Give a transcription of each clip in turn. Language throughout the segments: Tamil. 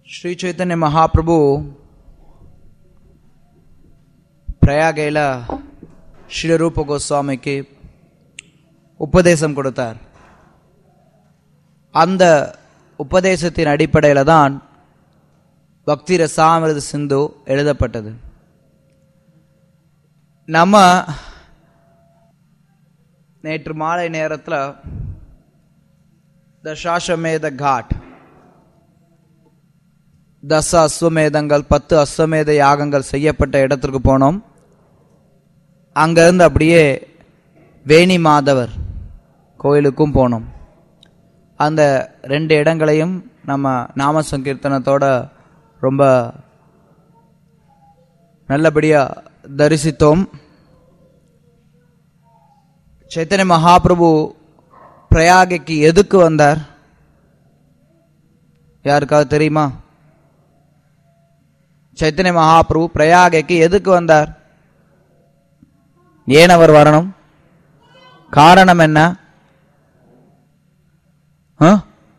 ಶ್ರೀ ಚೈತನ್ಯ ಮಹಾಪ್ರಭು பிரயாகையில் ஸ்ரீரூப கோஸ்வாமிக்கு உபதேசம் கொடுத்தார் அந்த உபதேசத்தின் அடிப்படையில் தான் பக்தி ரசாமிரத சிந்து எழுதப்பட்டது நம்ம நேற்று மாலை நேரத்தில் தசாஸ்வமேத காட் தச அஸ்வமேதங்கள் பத்து அஸ்வமேத யாகங்கள் செய்யப்பட்ட இடத்திற்கு போனோம் அங்கேருந்து அப்படியே வேணி மாதவர் கோயிலுக்கும் போனோம் அந்த ரெண்டு இடங்களையும் நம்ம நாம சங்கீர்த்தனத்தோட ரொம்ப நல்லபடியாக தரிசித்தோம் சைத்தன்ய மகாபிரபு பிரயாகைக்கு எதுக்கு வந்தார் யாருக்காவது தெரியுமா சைத்தன்ய மகாபிரபு பிரயாகைக்கு எதுக்கு வந்தார் ஏன் அவர் வரணும் காரணம் என்ன ஆ?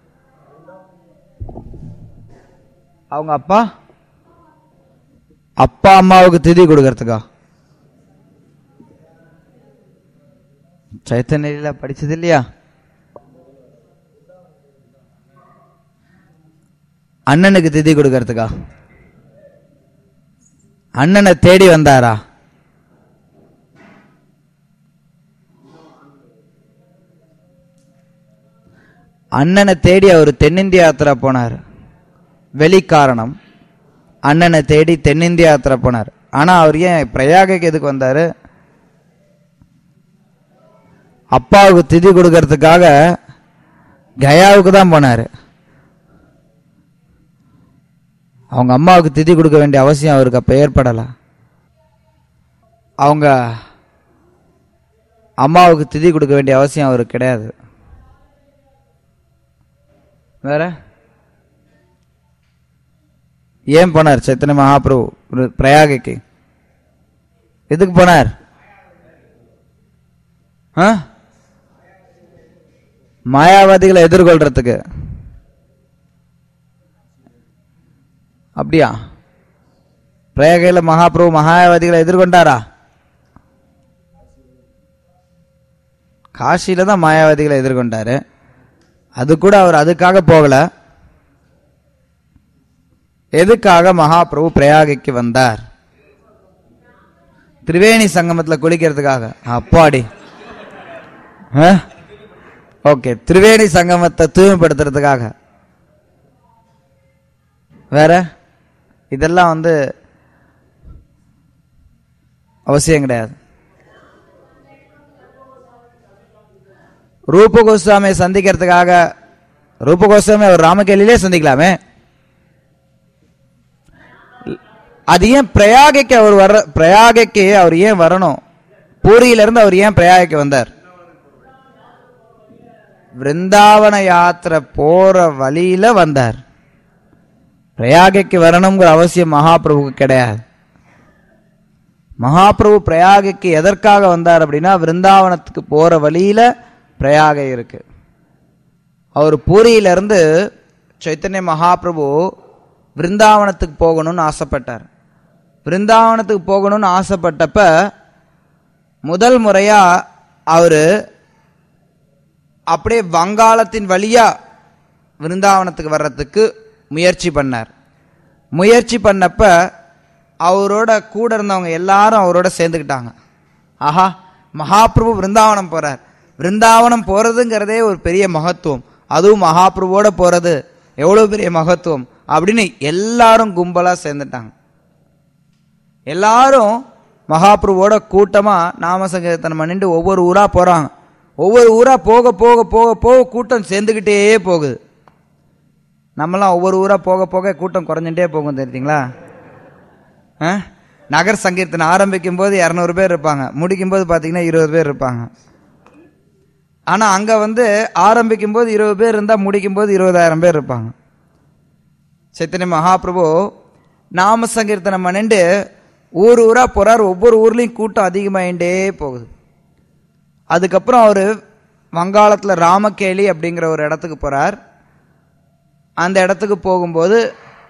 அவங்க அப்பா அப்பா அம்மாவுக்கு திதி கொடுக்கறதுக்கா சைத்தன்யில படிச்சது இல்லையா அண்ணனுக்கு திதி கொடுக்கறதுக்கா அண்ணனை தேடி வந்தாரா அண்ணனை தேடி அவர் தென்னிந்திய யாத்திரா போனார் வெளி காரணம் அண்ணனை தேடி தென்னிந்திய யாத்திரா போனார் ஆனா அவர் ஏன் பிரயாகைக்கு எதுக்கு வந்தாரு அப்பாவுக்கு திதி கொடுக்கறதுக்காக கயாவுக்கு தான் போனாரு அவங்க அம்மாவுக்கு திதி கொடுக்க வேண்டிய அவசியம் அவருக்கு அப்ப ஏற்படல அவங்க அம்மாவுக்கு திதி கொடுக்க வேண்டிய அவசியம் அவருக்கு கிடையாது வேற ஏன் போனார் சைத்தன்ய மகாபிரபு ஒரு பிரயாகைக்கு எதுக்கு போனார் ஆ? மாயாவாதிகளை எதிர்கொள்றதுக்கு அப்படியா பிரயாகையில் மகாபிரபு மகாயாவாதிகளை எதிர்கொண்டாரா காசியில தான் மாயாவாதிகளை எதிர்கொண்டாரு அது கூட அவர் அதுக்காக போகல எதுக்காக மகாபிரபு பிரயாகைக்கு வந்தார் திரிவேணி சங்கமத்துல குளிக்கிறதுக்காக அப்பாடி ஓகே திரிவேணி சங்கமத்தை தூய்மைப்படுத்துறதுக்காக வேற இதெல்லாம் வந்து அவசியம் கிடையாது ரூப கோஸ்வாமியை சந்திக்கிறதுக்காக ரூப கோஸ்வாமி அவர் ராமகேலிலே சந்திக்கலாமே அது ஏன் பிரயாகைக்கு அவர் வர பிரயாகைக்கு அவர் ஏன் வரணும் பூரியில இருந்து அவர் ஏன் பிரயாகைக்கு வந்தார் விருந்தாவன யாத்திரை போற வழியில வந்தார் பிரயாகைக்கு வரணுங்கிற அவசியம் மகாபிரபுக்கு கிடையாது மகாபிரபு பிரயாகைக்கு எதற்காக வந்தார் அப்படின்னா விருந்தாவனத்துக்கு போற வழியில பிரயாகை இருக்கு அவர் பூரியில இருந்து சைத்தன்ய மகாபிரபு விருந்தாவனத்துக்கு போகணும்னு ஆசைப்பட்டார் விருந்தாவனத்துக்கு போகணும்னு ஆசைப்பட்டப்ப முதல் முறையா அவரு அப்படியே வங்காளத்தின் வழியா விருந்தாவனத்துக்கு வர்றதுக்கு முயற்சி பண்ணார் முயற்சி பண்ணப்ப அவரோட கூட இருந்தவங்க எல்லாரும் அவரோட சேர்ந்துக்கிட்டாங்க ஆஹா மகாபிரபு விருந்தாவனம் போறார் விருந்தாவனம் போறதுங்கிறதே ஒரு பெரிய மகத்துவம் அதுவும் மகாபிரபுவோட போறது எவ்வளவு பெரிய மகத்துவம் அப்படின்னு எல்லாரும் கும்பலா சேர்ந்துட்டாங்க எல்லாரும் மகாபிரபுவோட கூட்டமா நாம சங்கீர்த்தனம் பண்ணிட்டு ஒவ்வொரு ஊரா போறாங்க ஒவ்வொரு ஊரா போக போக போக போக கூட்டம் சேர்ந்துக்கிட்டே போகுது நம்மலாம் ஒவ்வொரு ஊரா போக போக கூட்டம் குறைஞ்சிட்டே போகும் தெரியுங்களா ஆ? நகர் சங்கீர்த்தனம் ஆரம்பிக்கும் போது இரநூறு பேர் இருப்பாங்க முடிக்கும் போது பார்த்தீங்கன்னா இருபது பேர் இருப்பாங்க ஆனா அங்க வந்து ஆரம்பிக்கும் போது இருபது பேர் இருந்தா முடிக்கும் போது இருபதாயிரம் பேர் இருப்பாங்க சைத்தன்ய மகாபிரபு நாம சங்கீர்த்தனம் பண்ணிட்டு ஊர் ஊரா போறார் ஒவ்வொரு ஊர்லயும் கூட்டம் அதிகமாயிட்டே போகுது அதுக்கப்புறம் அவரு வங்காளத்துல ராமகேலி அப்படிங்கிற ஒரு இடத்துக்கு போறார் அந்த இடத்துக்கு போகும்போது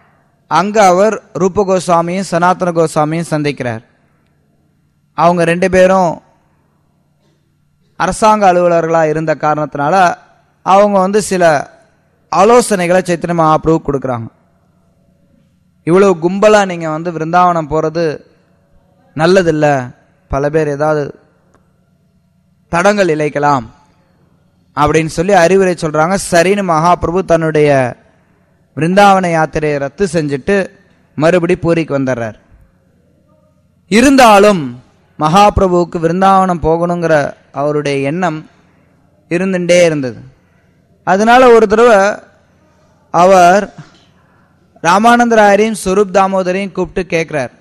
அங்க அவர் ரூப கோஸ்வாமியும் சனாதன கோஸ்வாமியும் சந்திக்கிறார் அவங்க ரெண்டு பேரும் அரசாங்க அலுவலர்களா இருந்த காரணத்தினால அவங்க வந்து சில ஆலோசனைகளை சைத்தன்ய மகாபிரபு கொடுக்குறாங்க இவ்வளவு கும்பலா நீங்க வந்து விருந்தாவனம் போறது நல்லதில்ல பல பேர் ஏதாவது தடங்கள் இழைக்கலாம் அப்படின்னு சொல்லி அறிவுரை சொல்றாங்க சரின்னு மகாபிரபு தன்னுடைய விருந்தாவன யாத்திரையை ரத்து செஞ்சுட்டு மறுபடி பூரிக்கு வந்துடுறார் இருந்தாலும் மகாபிரபுவுக்கு விருந்தாவனம் போகணுங்கிற அவருடைய எண்ணம் இருந்துட்டே இருந்தது அதனால ஒரு தடவை அவர் ராமானந்தராயரையும் சுரூப் தாமோதரையும் கூப்பிட்டு கேட்கிறார்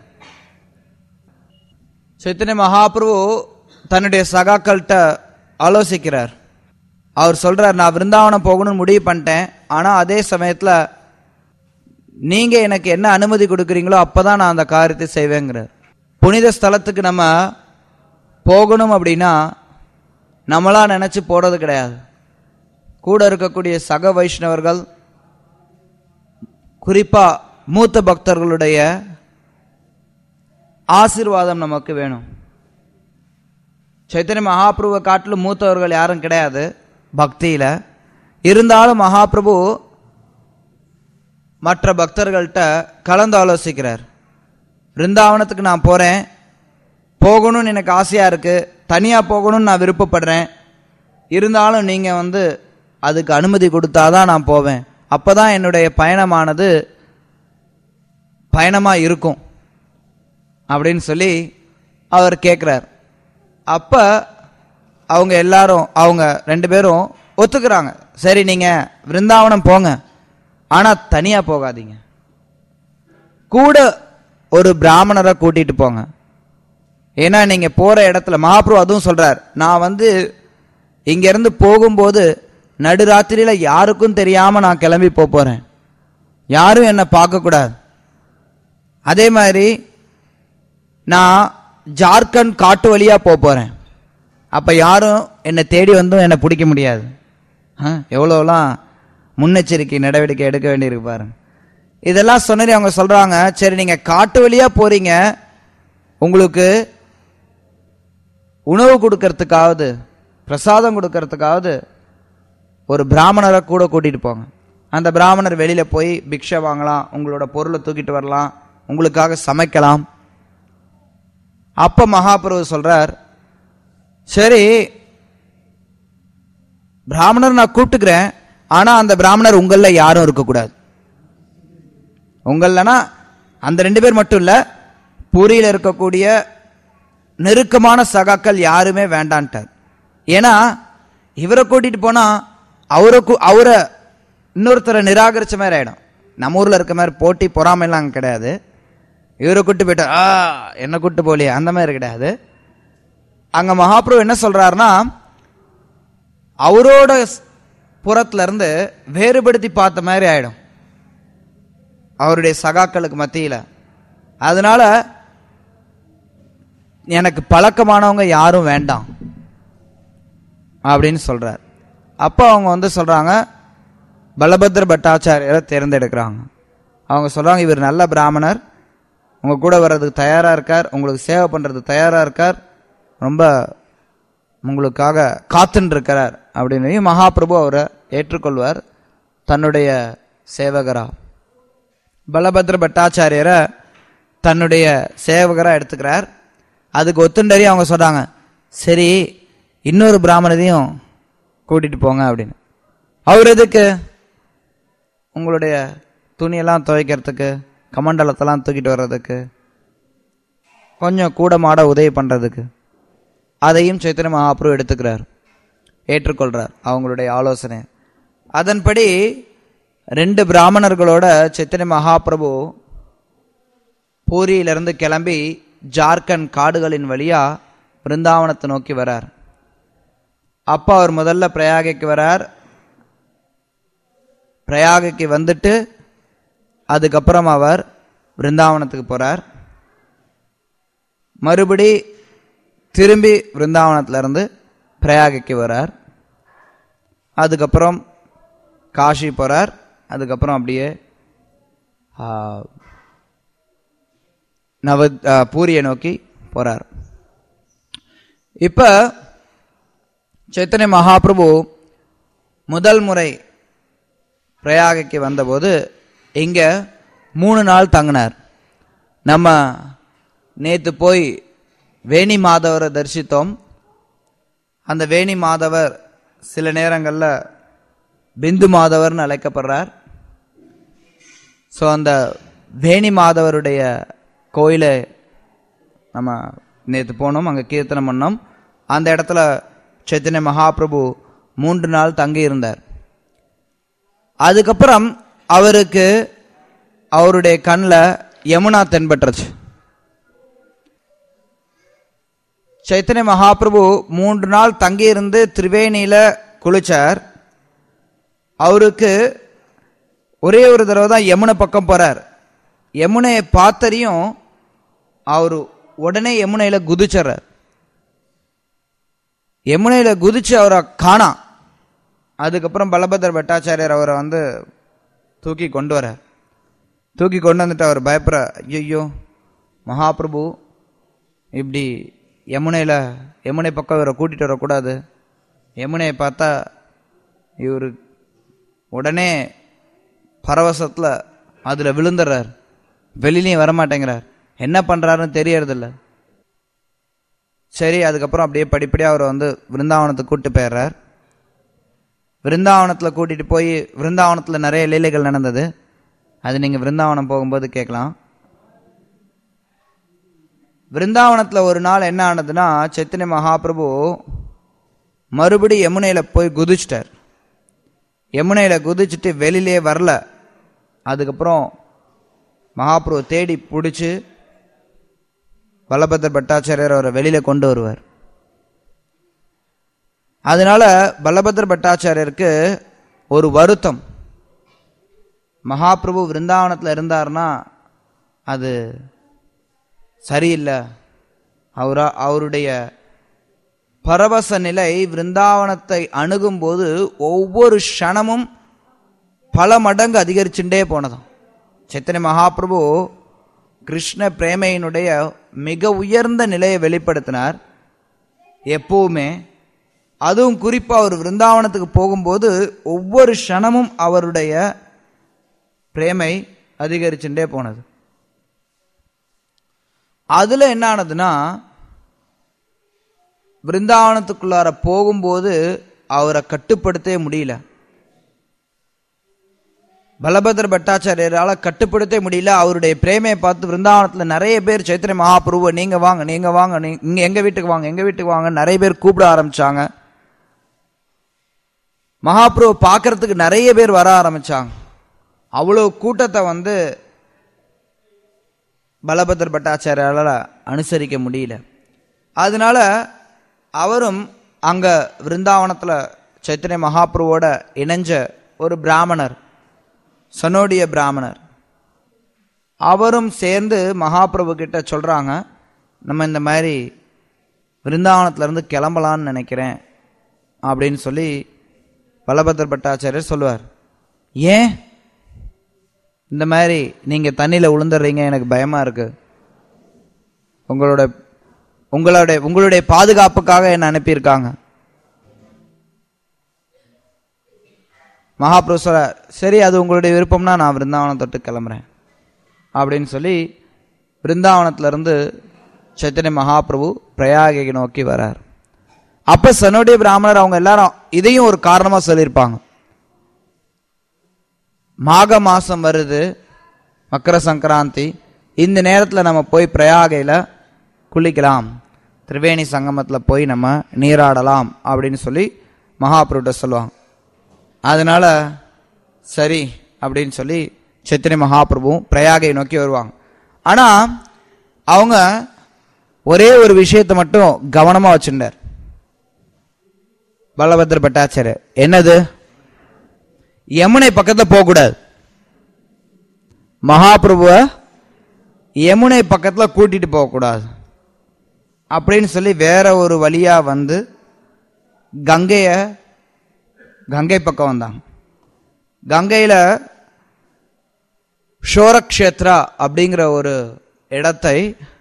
சைத்தன்ய மகாபிரபு தன்னுடைய சகாக்கள்கிட்ட ஆலோசிக்கிறார் அவர் சொல்றார் நான் விருந்தாவனம் போகணும்னு முடிவு பண்ணிட்டேன் ஆனா அதே சமயத்துல நீங்க எனக்கு என்ன அனுமதி கொடுக்குறீங்களோ அப்பதான் நான் அந்த காரியத்தை செய்வேங்கிறார் புனித ஸ்தலத்துக்கு நம்ம போகணும் அப்படின்னா நம்மளா நினைச்சு போறது கிடையாது கூட இருக்கக்கூடிய சக வைஷ்ணவர்கள் குறிப்பா மூத்த பக்தர்களுடைய ஆசீர்வாதம் நமக்கு வேணும் சைத்தன்ய மகாபிரபுவை காட்டிலும் மூத்தவர்கள் யாரும் கிடையாது பக்தியில இருந்தாலும் மகாபிரபு மற்ற பக்தர்கள்ட்ட கலந்து ஆலோசிக்கிறார் பிருந்தாவனத்துக்கு நான் போறேன் போகணும்னு எனக்கு ஆசையா இருக்கு தனியா போகணும்னு நான் விருப்பப்படுறேன் இருந்தாலும் நீங்க வந்து அதுக்கு அனுமதி கொடுத்தாதான் நான் போவேன் அப்பதான் என்னுடைய பயணமானது பயணமா இருக்கும் அப்படின்னு சொல்லி அவர் கேட்குறார் அப்ப அவங்க எல்லாரும் அவங்க ரெண்டு பேரும் ஒத்துக்கிறாங்க சரி நீங்க விருந்தாவனம் போங்க ஆனா தனியா போகாதீங்க கூட ஒரு பிராமணரை கூட்டிட்டு போங்க ஏன்னா நீங்க போற இடத்துல மகாப்ரபு அதுவும் சொல்றார் நான் வந்து இங்க இருந்து போகும்போது நடுராத்திரியில யாருக்கும் தெரியாம நான் கிளம்பி போப் போறேன் யாரும் என்னை பார்க்க கூடாது அதே மாதிரி நான் ஜார்க்கண்ட் காட்டு வழியா போப் போறேன் அப்ப யாரும் என்னை தேடி வந்தும் என்னை பிடிக்க முடியாது ஆ, எவ்வளோலாம் முன்னெச்சரிக்கை நடவடிக்கை எடுக்க வேண்டியிருக்கு பாருங்க இதெல்லாம் சொன்னது அவங்க சொல்றாங்க சரி நீங்க காட்டு வழியா போறீங்க உங்களுக்கு உணவு கொடுக்கறதுக்காவது பிரசாதம் கொடுக்கறதுக்காவது ஒரு பிராமணரை கூட கூட்டிட்டு போங்க அந்த பிராமணர் வெளியில போய் பிக்ஷை வாங்கலாம் உங்களோட பொருளை தூக்கிட்டு வரலாம் உங்களுக்காக சமைக்கலாம் அப்ப மகாபிரபு சொல்றார் சரி பிராமணர் நான் கூப்பிட்டுக்கிறேன் ஆனா அந்த பிராமணர் உங்கள யாரும் இருக்கக்கூடாது உங்களனா அந்த ரெண்டு பேர் மட்டும் இல்ல பூரியில இருக்கக்கூடிய நெருக்கமான சகாக்கள் யாருமே வேண்டான்ட்டார் ஏன்னா இவரை கூட்டிட்டு போனா அவரை கூ- அவரை இன்னொருத்தரை நிராகரிச்ச மாதிரி ஆயிடும் நம்ம ஊர்ல இருக்க மாதிரி போட்டி பொறாமைலாம் அங்க கிடையாது இவரை கூட்டு போயிட்டா ஆ என்ன கூட்டு போலியே அந்த மாதிரி கிடையாது அங்க மகாபிரபு என்ன சொல்றாருன்னா அவரோட ஸ்- புறத்துல இருந்து வேறுபடுத்தி பார்த்த மாதிரி ஆயிடும் அவருடைய சகாக்களுக்கு மத்தியில அதனால எனக்கு பழக்கமானவங்க யாரும் வேண்டாம் அப்படின்னு சொல்றார் அப்போ அவங்க வந்து சொல்றாங்க பலபத்ர பட்டாச்சாரியரை தேர்ந்தெடுக்கிறாங்க அவங்க சொல்றாங்க இவர் நல்ல பிராமணர் உங்க கூட வர்றதுக்கு தயாரா இருக்கார் உங்களுக்கு சேவை பண்றதுக்கு தயாரா இருக்கார் ரொம்ப உங்களுக்காக காத்துன்னு இருக்கிறார் அப்படின்னு மகாபிரபு அவரை ஏற்றுக்கொள்வார் தன்னுடைய சேவகரா பலபத்ர பட்டாச்சாரியரை தன்னுடைய சேவகரா எடுத்துக்கிறார் அதுக்கு ஒத்துண்டறி அவங்க சொல்றாங்க சரி இன்னொரு பிராமணரையும் கூட்டிட்டு போங்க அப்படின்னு அவர் எதுக்கு உங்களுடைய துணியெல்லாம் துவைக்கிறதுக்கு கமண்டலத்தெல்லாம் தூக்கிட்டு வர்றதுக்கு கொஞ்சம் கூட மாட உதவி பண்றதுக்கு அதையும் சைத்தன்ய மகாபிரபு எடுத்துக்கிறார் ஏற்றுக்கொள்றார் அவங்களுடைய ஆலோசனை அதன்படி ரெண்டு பிராமணர்களோட சைத்தன்ய மகாபிரபு பூரியிலிருந்து கிளம்பி ஜார்க்கண்ட் காடுகளின் வழியா பிருந்தாவனத்தை நோக்கி வரார் அப்ப அவர் முதல்ல பிரயாகைக்கு வரார் பிரயாகைக்கு வந்துட்டு அதுக்கப்புறம் அவர் பிருந்தாவனத்துக்கு போறார் மறுபடி திரும்பி பிருந்தாவனத்துல இருந்து பிரயாகைக்கு வரார் அதுக்கப்புறம் காஷி போறார் அதுக்கப்புறம் அப்படியே ஆ, நவ ஆ, பூரியை நோக்கி போறார் இப்ப சைத்தன்ய மகாபிரபு முதல் முறை பிரயாகைக்கு வந்தபோது இங்க மூணு நாள் தங்கினார் நம்ம நேத்து போய் வேணி மாதவரை தரிசித்தோம் அந்த வேணி மாதவர் சில நேரங்களில் பிந்து மாதவர்னு அழைக்கப்படுறார் ஸோ அந்த வேணி மாதவருடைய கோயிலை நம்ம நேற்று போனோம் அங்கே கீர்த்தனம் பண்ணோம் அந்த இடத்துல சைத்தன்ய மகாபிரபு மூன்று நாள் தங்கி இருந்தார் அதுக்கப்புறம் அவருக்கு அவருடைய கண்ணில் யமுனா தென்பட்டுருச்சு சைத்தன்ய மகாபிரபு மூன்று நாள் தங்கியிருந்து திரிவேணியில குளிச்சார் அவருக்கு ஒரே ஒரு தடவை தான் யமுனை பக்கம் போறார் யமுனையை பார்த்தறியும் அவர் உடனே யமுனையில குதிச்சிடுறார் யமுனையில குதிச்சு அவரை காணாம் அதுக்கப்புறம் பலபத்ர பட்டாச்சாரியர் அவரை வந்து தூக்கி கொண்டு வரார் தூக்கி கொண்டு வந்துட்டு அவர் பயப்படுற ஐயோ மகாபிரபு இப்படி யமுனையில் யமுனை பக்கம் இவரை கூட்டிகிட்டு வரக்கூடாது யமுனையை பார்த்தா இவர் உடனே பரவசத்தில் அதில் விழுந்துடுறார் வெளியிலையும் வரமாட்டேங்கிறார் என்ன பண்ணுறாருன்னு தெரியறதில்ல சரி அதுக்கப்புறம் அப்படியே படிப்படியாக அவரை வந்து விருந்தாவனத்துக்கு கூட்டு போயிடுறார் விருந்தாவனத்தில் கூட்டிகிட்டு போய் விருந்தாவனத்தில் நிறைய லீலைகள் நடந்தது அது நீங்கள் விருந்தாவனம் போகும்போது கேட்கலாம் விருந்தாவனத்தில் ஒரு நாள் என்ன ஆனதுன்னா சைத்தன்ய மகாபிரபு மறுபடி யமுனையில் போய் குதிச்சிட்டார் யமுனையில் குதிச்சுட்டு வெளியிலே வரல அதுக்கப்புறம் மகாபிரபு தேடி பிடிச்சி பலபத்ர பட்டாச்சாரியர் அவரை வெளியில கொண்டு வருவார் அதனால பலபத்ர பட்டாச்சாரியருக்கு ஒரு வருத்தம் மகாபிரபு விருந்தாவனத்தில் இருந்தார்னா அது சரியில்லை அவரா அவருடைய பரவச நிலை விருந்தாவனத்தை அணுகும்போது ஒவ்வொரு க்ஷணமும் பல மடங்கு அதிகரிச்சுட்டே போனதாம் சைத்தன்ய மகாபிரபு கிருஷ்ண பிரேமையினுடைய மிக உயர்ந்த நிலையை வெளிப்படுத்தினார் எப்பவுமே அதுவும் குறிப்பா அவர் விருந்தாவனத்துக்கு போகும்போது ஒவ்வொரு க்ஷணமும் அவருடைய பிரேமை அதிகரிச்சுட்டே போனது அதுல என்ன ஆனதுன்னா பிருந்தாவனத்துக்குள்ளார போகும்போது அவரை கட்டுப்படுத்தவே முடியல பலபத்ர பட்டாச்சாரியரால கட்டுப்படுத்தவே முடியல அவருடைய பிரேமையை பார்த்து பிருந்தாவனத்துல நிறைய பேர் சைத்திர மகாபிரபு நீங்க வாங்க நீங்க வாங்க நீ- இங்க எங்க வீட்டுக்கு வாங்க எங்க வீட்டுக்கு வாங்க நிறைய பேர் கூப்பிட ஆரம்பிச்சாங்க மகாபிரபு பார்க்கறதுக்கு நிறைய பேர் வர ஆரம்பிச்சாங்க அவ்வளவு கூட்டத்தை வந்து பலபத்ர பட்டாச்சாரியால அனுசரிக்க முடியல அதனால அவரும் அங்க விருந்தாவனத்துல சைத்தன்ய மகாபிரவோட இணைஞ்ச ஒரு பிராமணர் சனோடிய பிராமணர் அவரும் சேர்ந்து மகாபிரபு கிட்ட சொல்றாங்க நம்ம இந்த மாதிரி விருந்தாவனத்துல இருந்து கிளம்பலான்னு நினைக்கிறேன் அப்படின்னு சொல்லி பலபத்ர பட்டாச்சாரியர் சொல்லுவார் ஏன் இந்த மாதிரி நீங்க தண்ணியில விழுந்துடுறீங்க எனக்கு பயமா இருக்கு உங்களோட உங்களோட உங்களுடைய பாதுகாப்புக்காக என்ன அனுப்பியிருக்காங்க மகாபிரபு சொல்ற சரி அது உங்களுடைய விருப்பம்னா நான் விருந்தாவனம் தொட்டு கிளம்புறேன் அப்படின்னு சொல்லி விருந்தாவனத்துல இருந்து சைத்தன்ய மகாபிரபு பிரயாகை நோக்கி வரார் அப்ப சனுடைய பிராமணர் அவங்க எல்லாரும் இதையும் ஒரு காரணமா சொல்லியிருப்பாங்க மாக மாசம் வருது மக்கர சங்கராந்தி இந்த நேரத்தில் நம்ம போய் பிரயாகையில் குளிக்கலாம் திரிவேணி சங்கமத்தில் போய் நம்ம நீராடலாம் அப்படின்னு சொல்லி மகாபிரபுட்ட சொல்லுவாங்க அதனால சரி அப்படின்னு சொல்லி சைத்தன்ய மகாபிரபுவும் பிரயாகை நோக்கி வருவாங்க ஆனால் அவங்க ஒரே ஒரு விஷயத்தை மட்டும் கவனமாக வச்சுட்டார் பலபத்ர பட்டாச்சாரியர் என்னது யமுனை பக்கத்தில் போகக்கூடாது மகாபிரபுவ யமுனை பக்கத்தில் கூட்டிட்டு போகக்கூடாது அப்படின்னு சொல்லி வேற ஒரு வழியா வந்து கங்கைய கங்கை பக்கம் வந்தாங்க கங்கையில ஷோரக்ஷேத்ரா அப்படிங்கிற ஒரு இடத்தை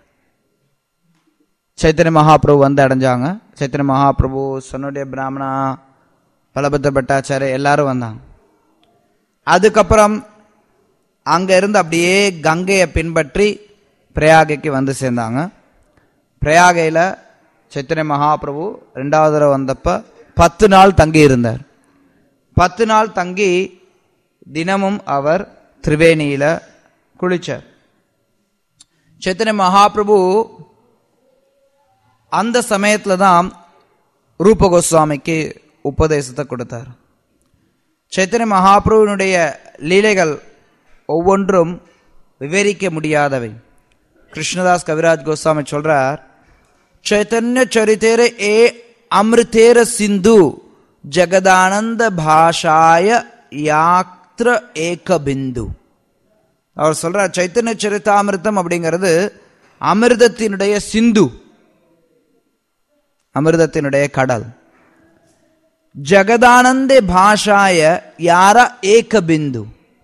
சைத்தன்ய மகாபிரபு வந்து அடைஞ்சாங்க சைத்தன்ய மகாபிரபு சொன்னுடைய பிராமணா பலபத்த பட்டாச்சாரிய எல்லாரும் வந்தாங்க அதுக்கப்புறம் அங்க இருந்து அப்படியே கங்கையை பின்பற்றி பிரயாகைக்கு வந்து சேர்ந்தாங்க பிரயாகையில் சைத்தன்ய மகாபிரபு ரெண்டாவது தடவை வந்தப்ப பத்து நாள் தங்கி இருந்தார் பத்து நாள் தங்கி தினமும் அவர் திரிவேணியில குளிச்சார் சைத்தன்ய மகாபிரபு அந்த சமயத்துல தான் ரூப கோஸ்வாமிக்கு உபதேசத்தை கொடுத்தார் சைத்தன்ய மகாபிரபுவினுடைய லீலைகள் ஒவ்வொன்றும் விவரிக்க முடியாதவை கிருஷ்ணதாஸ் கவிராஜ் கோஸ்வாமி சொல்றார் ಚೈತನ್ಯ ಚರಿತೇರ ಏ ಅಮೃತೇರ ಸಿಂಧು ಜಗದಾನಂದ ಭಾಷಾಯ யாத்ர ஏக பிந்து அவர் சொல்றார் சைத்தன்ய சரிதாமிர்தம் அப்படிங்கிறது அமிர்தத்தினுடைய சிந்து அமிர்தத்தினுடைய கடல் ஜகதானந்த பாஷாய யார ஏக பிந்து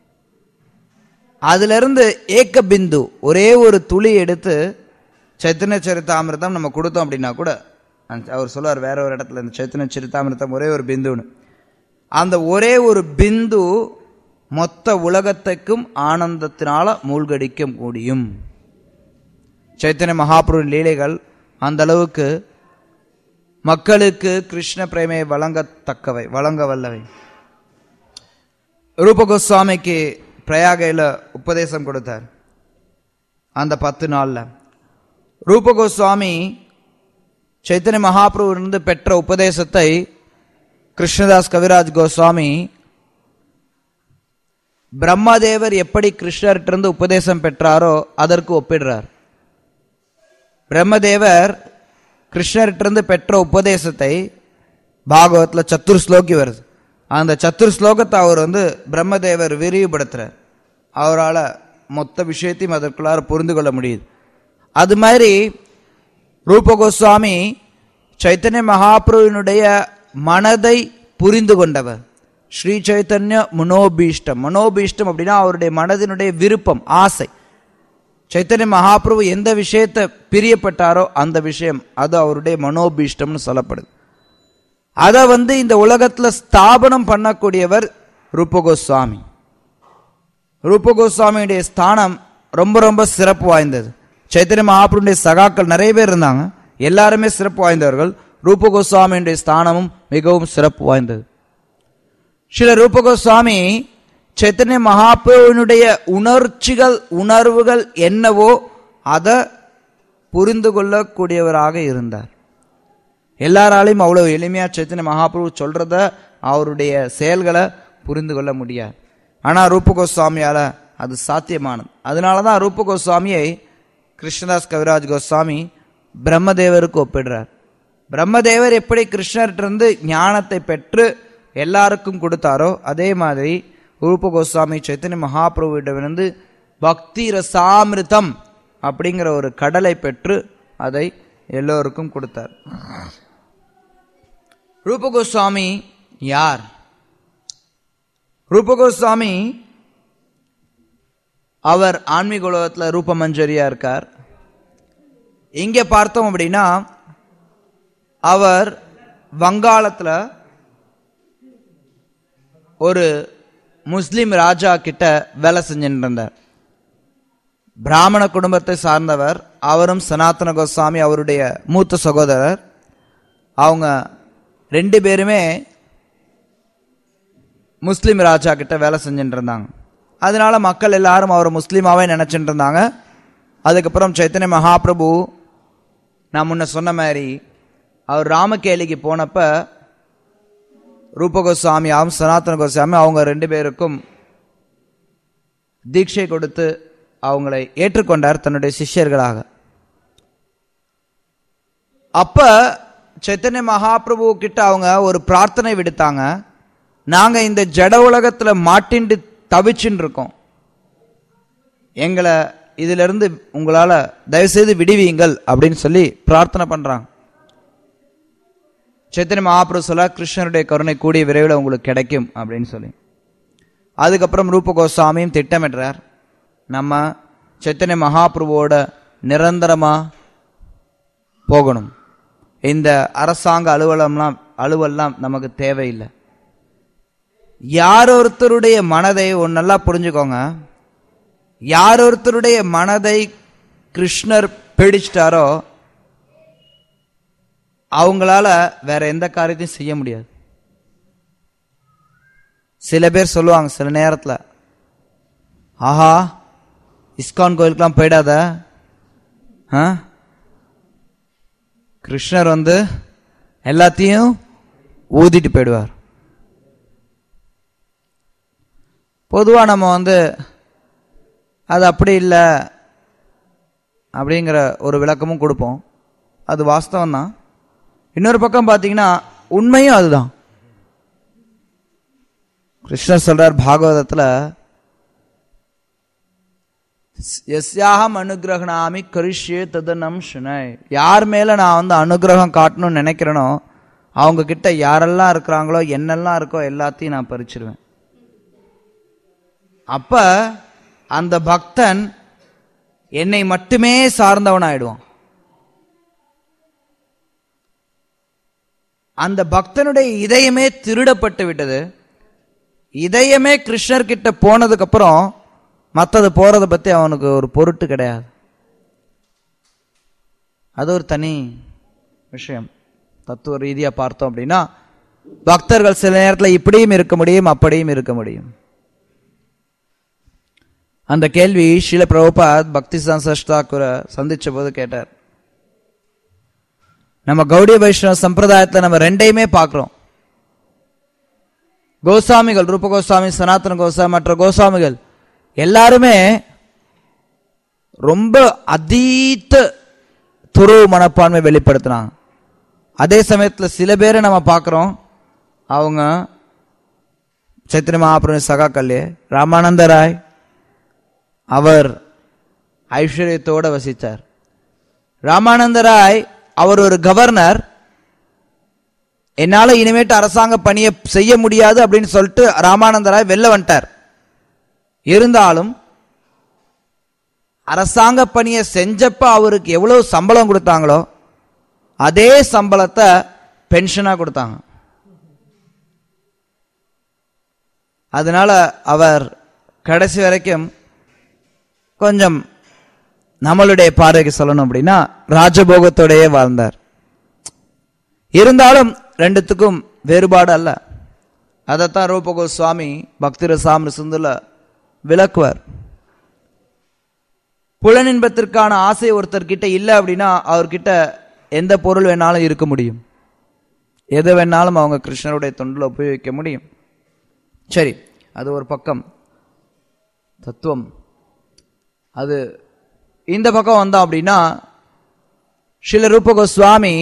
அதுல இருந்து ஏக்க பிந்து ஒரே ஒரு துளி எடுத்து சைத்தன்ய சரிதாமிர்தம் நம்ம கொடுத்தோம் அப்படின்னா கூட அந்த- அவர் சொல்லுவார் வேற ஒரு இடத்துல இந்த சைத்தன்ய சரிதாமிர்தம் ஒரே ஒரு பிந்துன்னு அந்த ஒரே ஒரு பிந்து மொத்த உலகத்துக்கும் ஆனந்தத்தினால மூழ்கடிக்க முடியும் சைத்தன்ய மகாபுரு லீலைகள் அந்த அளவுக்கு மக்களுக்கு கிருஷ்ண பிரேமையை வழங்கத்தக்கவை வழங்க வல்லவை ரூப கோஸ்வாமிக்கு பிரயாகையில் உபதேசம் கொடுத்தார் அந்த பத்து நாள்ல ரூப கோஸ்வாமி சைத்தன்ய மகாபிரபுவிலிருந்து பெற்ற உபதேசத்தை கிருஷ்ணதாஸ் கவிராஜ் கோஸ்வாமி பிரம்மதேவர் எப்படி கிருஷ்ணர்கிட்ட உபதேசம் பெற்றாரோ அதற்கு ஒப்பிடுறார் பிரம்மதேவர் கிருஷ்ணர்கிட்ட பெற்ற உபதேசத்தை பாகவத்தில் சத்துர் ஸ்லோகி வருது அந்த சத்துர் ஸ்லோகத்தை அவர் வந்து பிரம்மதேவர் விரிவுபடுத்துறார் அவரால் மொத்த விஷயத்தையும் அதற்குள்ளார புரிந்து கொள்ள முடியுது அது மாதிரி ரூப கோஸ்வாமி சைத்தன்ய மகாபிரபுவினுடைய மனதை புரிந்து கொண்டவர் ஸ்ரீ சைத்தன்ய மனோபீஷ்டம் மனோபீஷ்டம் அப்படின்னா அவருடைய மனதினுடைய விருப்பம் ஆசை சைத்தன்ய மகாபிரபு எந்த விஷயத்தை பிரியப்பட்டாரோ அந்த விஷயம் அது அவருடைய மனோபீஷ்டம்னு சொல்லப்படுது அதை வந்து இந்த உலகத்துல ஸ்தாபனம் பண்ணக்கூடியவர் ரூப கோஸ்வாமி ரூப கோஸ்வாமியுடைய ஸ்தானம் ரொம்ப ரொம்ப சிறப்பு வாய்ந்தது சைத்தன்ய மகாபுருடைய சகாக்கள் நிறைய பேர் இருந்தாங்க எல்லாருமே சிறப்பு வாய்ந்தவர்கள் ரூப கோஸ்வாமியுடைய ஸ்தானமும் மிகவும் சிறப்பு வாய்ந்தது சில ரூப கோஸ்வாமி சைத்தன்ய மகாபிரபுவினுடைய உணர்ச்சிகள் உணர்வுகள் என்னவோ அதை புரிந்து கொள்ளக்கூடியவராக இருந்தார் எல்லாராலையும் அவ்வளவு எளிமையா சைத்தன்ய மகாபிரபு சொல்றத அவருடைய செயல்களை புரிந்து கொள்ள முடியாது ஆனா ரூப கோஸ்வாமியால அது சாத்தியமானது அதனால தான் ரூப கோஸ்வாமியை கிருஷ்ணதாஸ் கவிராஜ் கோஸ்வாமி பிரம்மதேவருக்கு ஒப்பிடுறார் பிரம்மதேவர் எப்படி கிருஷ்ணர்கிட்ட ஞானத்தை பெற்று எல்லாருக்கும் கொடுத்தாரோ அதே மாதிரி ரூப கோஸ்வாமி சைத்தன்ய மகாபிரபுவிடமிருந்து பக்தி ரசாமிருதம் அப்படிங்கிற ஒரு கடலை பெற்று அதை எல்லோருக்கும் கொடுத்தார் ரூப கோஸ்வாமி யார் ரூப கோஸ்வாமி அவர் ஆன்மீக உலகத்தில் ரூபமஞ்சரியா இருக்கார் இங்க பார்த்தோம் அப்படின்னா அவர் வங்காளத்துல ஒரு முஸ்லிம் ராஜா கிட்ட வேலை செஞ்சுட்டு இருந்தார் பிராமண குடும்பத்தை சார்ந்தவர் அவரும் சனாதன கோஸ்வாமி அவருடைய மூத்த சகோதரர் அவங்க ரெண்டு பேருமே முஸ்லிம் ராஜா கிட்ட வேலை செஞ்சுட்டு இருந்தாங்க அதனால மக்கள் எல்லாரும் அவர் முஸ்லீமாவே நினைச்சிட்டு இருந்தாங்க அதுக்கப்புறம் சைத்தன்ய மகாபிரபு நான் முன்ன சொன்ன மாதிரி அவர் ராமகேலிக்கு போனப்ப ரூப கோஸ்வாமியாவும் சனாதன கோஸ்வாமி அவங்க ரெண்டு பேருக்கும் தீட்சை கொடுத்து அவங்களை ஏற்றுக்கொண்டார் தன்னுடைய சிஷ்யர்களாக அப்ப சைத்தன்ய மகாபிரபு கிட்ட அவங்க ஒரு பிரார்த்தனை விடுத்தாங்க நாங்க இந்த ஜட உலகத்துல மாட்டிண்டு தவிச்சுன்னு இருக்கோம் எங்களை இதுல இருந்து உங்களால தயவுசெய்து விடுவீங்கள் அப்படின்னு சொல்லி பிரார்த்தனை பண்றாங்க சைத்தன்ய மகாபிரபு சொல்ல கிருஷ்ணனுடைய கருணை கூடிய விரைவில் உங்களுக்கு கிடைக்கும் அப்படின்னு சொல்லி அதுக்கப்புறம் ரூப கோஸ்வாமியும் திட்டமிடுறார் நம்ம சைத்தன்ய மகாபிரபுவோட நிரந்தரமா போகணும் இந்த அரசாங்க அலுவலம்லாம் அலுவல்லாம் நமக்கு தேவையில்லை யார் ஒருத்தருடைய மனதை ஒன்று நல்லா புரிஞ்சுக்கோங்க யார் ஒருத்தருடைய மனதை கிருஷ்ணர் பிடிச்சிட்டாரோ அவங்களால வேற எந்த காரியத்தையும் செய்ய முடியாது சில பேர் சொல்லுவாங்க சில நேரத்தில் ஆஹா இஸ்கான் கோயிலுக்கெல்லாம் போயிடாத ஆ கிருஷ்ணர் வந்து எல்லாத்தையும் ஊதிட்டு போயிடுவார் பொதுவாக நம்ம வந்து அது அப்படி இல்லை அப்படிங்கிற ஒரு விளக்கமும் கொடுப்போம் அது வாஸ்தவம் தான் இன்னொரு பக்கம் பார்த்தீங்கன்னா உண்மையும் அதுதான் கிருஷ்ணர் சொல்றார் பாகவதத்தில் எஸ்யாகம் அனுகிரகணாமி கரிஷ்யே ததனம் சுனை யார் மேல நான் வந்து அனுகிரகம் காட்டணும்னு நினைக்கிறேனோ அவங்க கிட்ட யாரெல்லாம் இருக்கிறாங்களோ என்னெல்லாம் இருக்கோ எல்லாத்தையும் நான் பறிச்சிருவேன் அப்ப அந்த பக்தன் என்னை மட்டுமே சார்ந்தவன் ஆயிடுவான் அந்த பக்தனுடைய இதயமே திருடப்பட்டு விட்டது இதயமே கிருஷ்ணர் கிட்ட போனதுக்கு அப்புறம் மற்றது போறதை பத்தி அவனுக்கு ஒரு பொருட்டு கிடையாது அது ஒரு தனி விஷயம் தத்துவ ரீதியா பார்த்தோம் அப்படின்னா பக்தர்கள் சில நேரத்தில் இப்படியும் இருக்க முடியும் அப்படியும் இருக்க முடியும் அந்த கேள்வி ஷீல பிரபுபாத் பக்தி சஷ்டாக்குரை சந்திச்ச போது கேட்டார் நம்ம கௌடிய வைஷ்ணவ சம்பிரதாயத்துல நம்ம ரெண்டையுமே பார்க்கிறோம் கோசாமிகள் ரூப கோசாமி சனாதன கோசாமி மற்ற கோசாமிகள் எல்லாருமே ரொம்ப அதீத்த துருவ மனப்பான்மை வெளிப்படுத்தினாங்க அதே சமயத்துல சில பேரை நம்ம பார்க்கிறோம் அவங்க சைத்தன்ய மகாபிரபு சகாக்கல்லே ராமானந்த ராய் அவர் ஐஸ்வர்யத்தோட வசித்தார் ராமானந்த ராய் அவர் ஒரு கவர்னர் என்னால இனிமேட்டு அரசாங்க பணியை செய்ய முடியாது அப்படின்னு சொல்லிட்டு ராமானந்த ராய் வெளில வந்துட்டார் இருந்தாலும் அரசாங்க பணியை செஞ்சப்ப அவருக்கு எவ்வளவு சம்பளம் கொடுத்தாங்களோ அதே சம்பளத்தை பென்ஷனா கொடுத்தாங்க அதனால அவர் கடைசி வரைக்கும் கொஞ்சம் நம்மளுடைய பார்வைக்கு சொல்லணும் அப்படின்னா ராஜபோகத்தோடையே வாழ்ந்தார் இருந்தாலும் ரெண்டுத்துக்கும் வேறுபாடு அல்ல அதைத்தான் ரூபகோ சுவாமி பக்தி ரசாம் சுந்துல விளக்குவார் புலனின்பத்திற்கான ஆசை ஒருத்தர்கிட்ட இல்லை அப்படின்னா அவர்கிட்ட எந்த பொருள் வேணாலும் இருக்க முடியும் எது வேணாலும் அவங்க கிருஷ்ணருடைய தொண்டில் உபயோகிக்க முடியும் சரி அது ஒரு பக்கம் தத்துவம் அது இந்த பக்கம் வந்தோம் அப்படின்னா ஸ்ரீல ரூப கோஸ்வாமி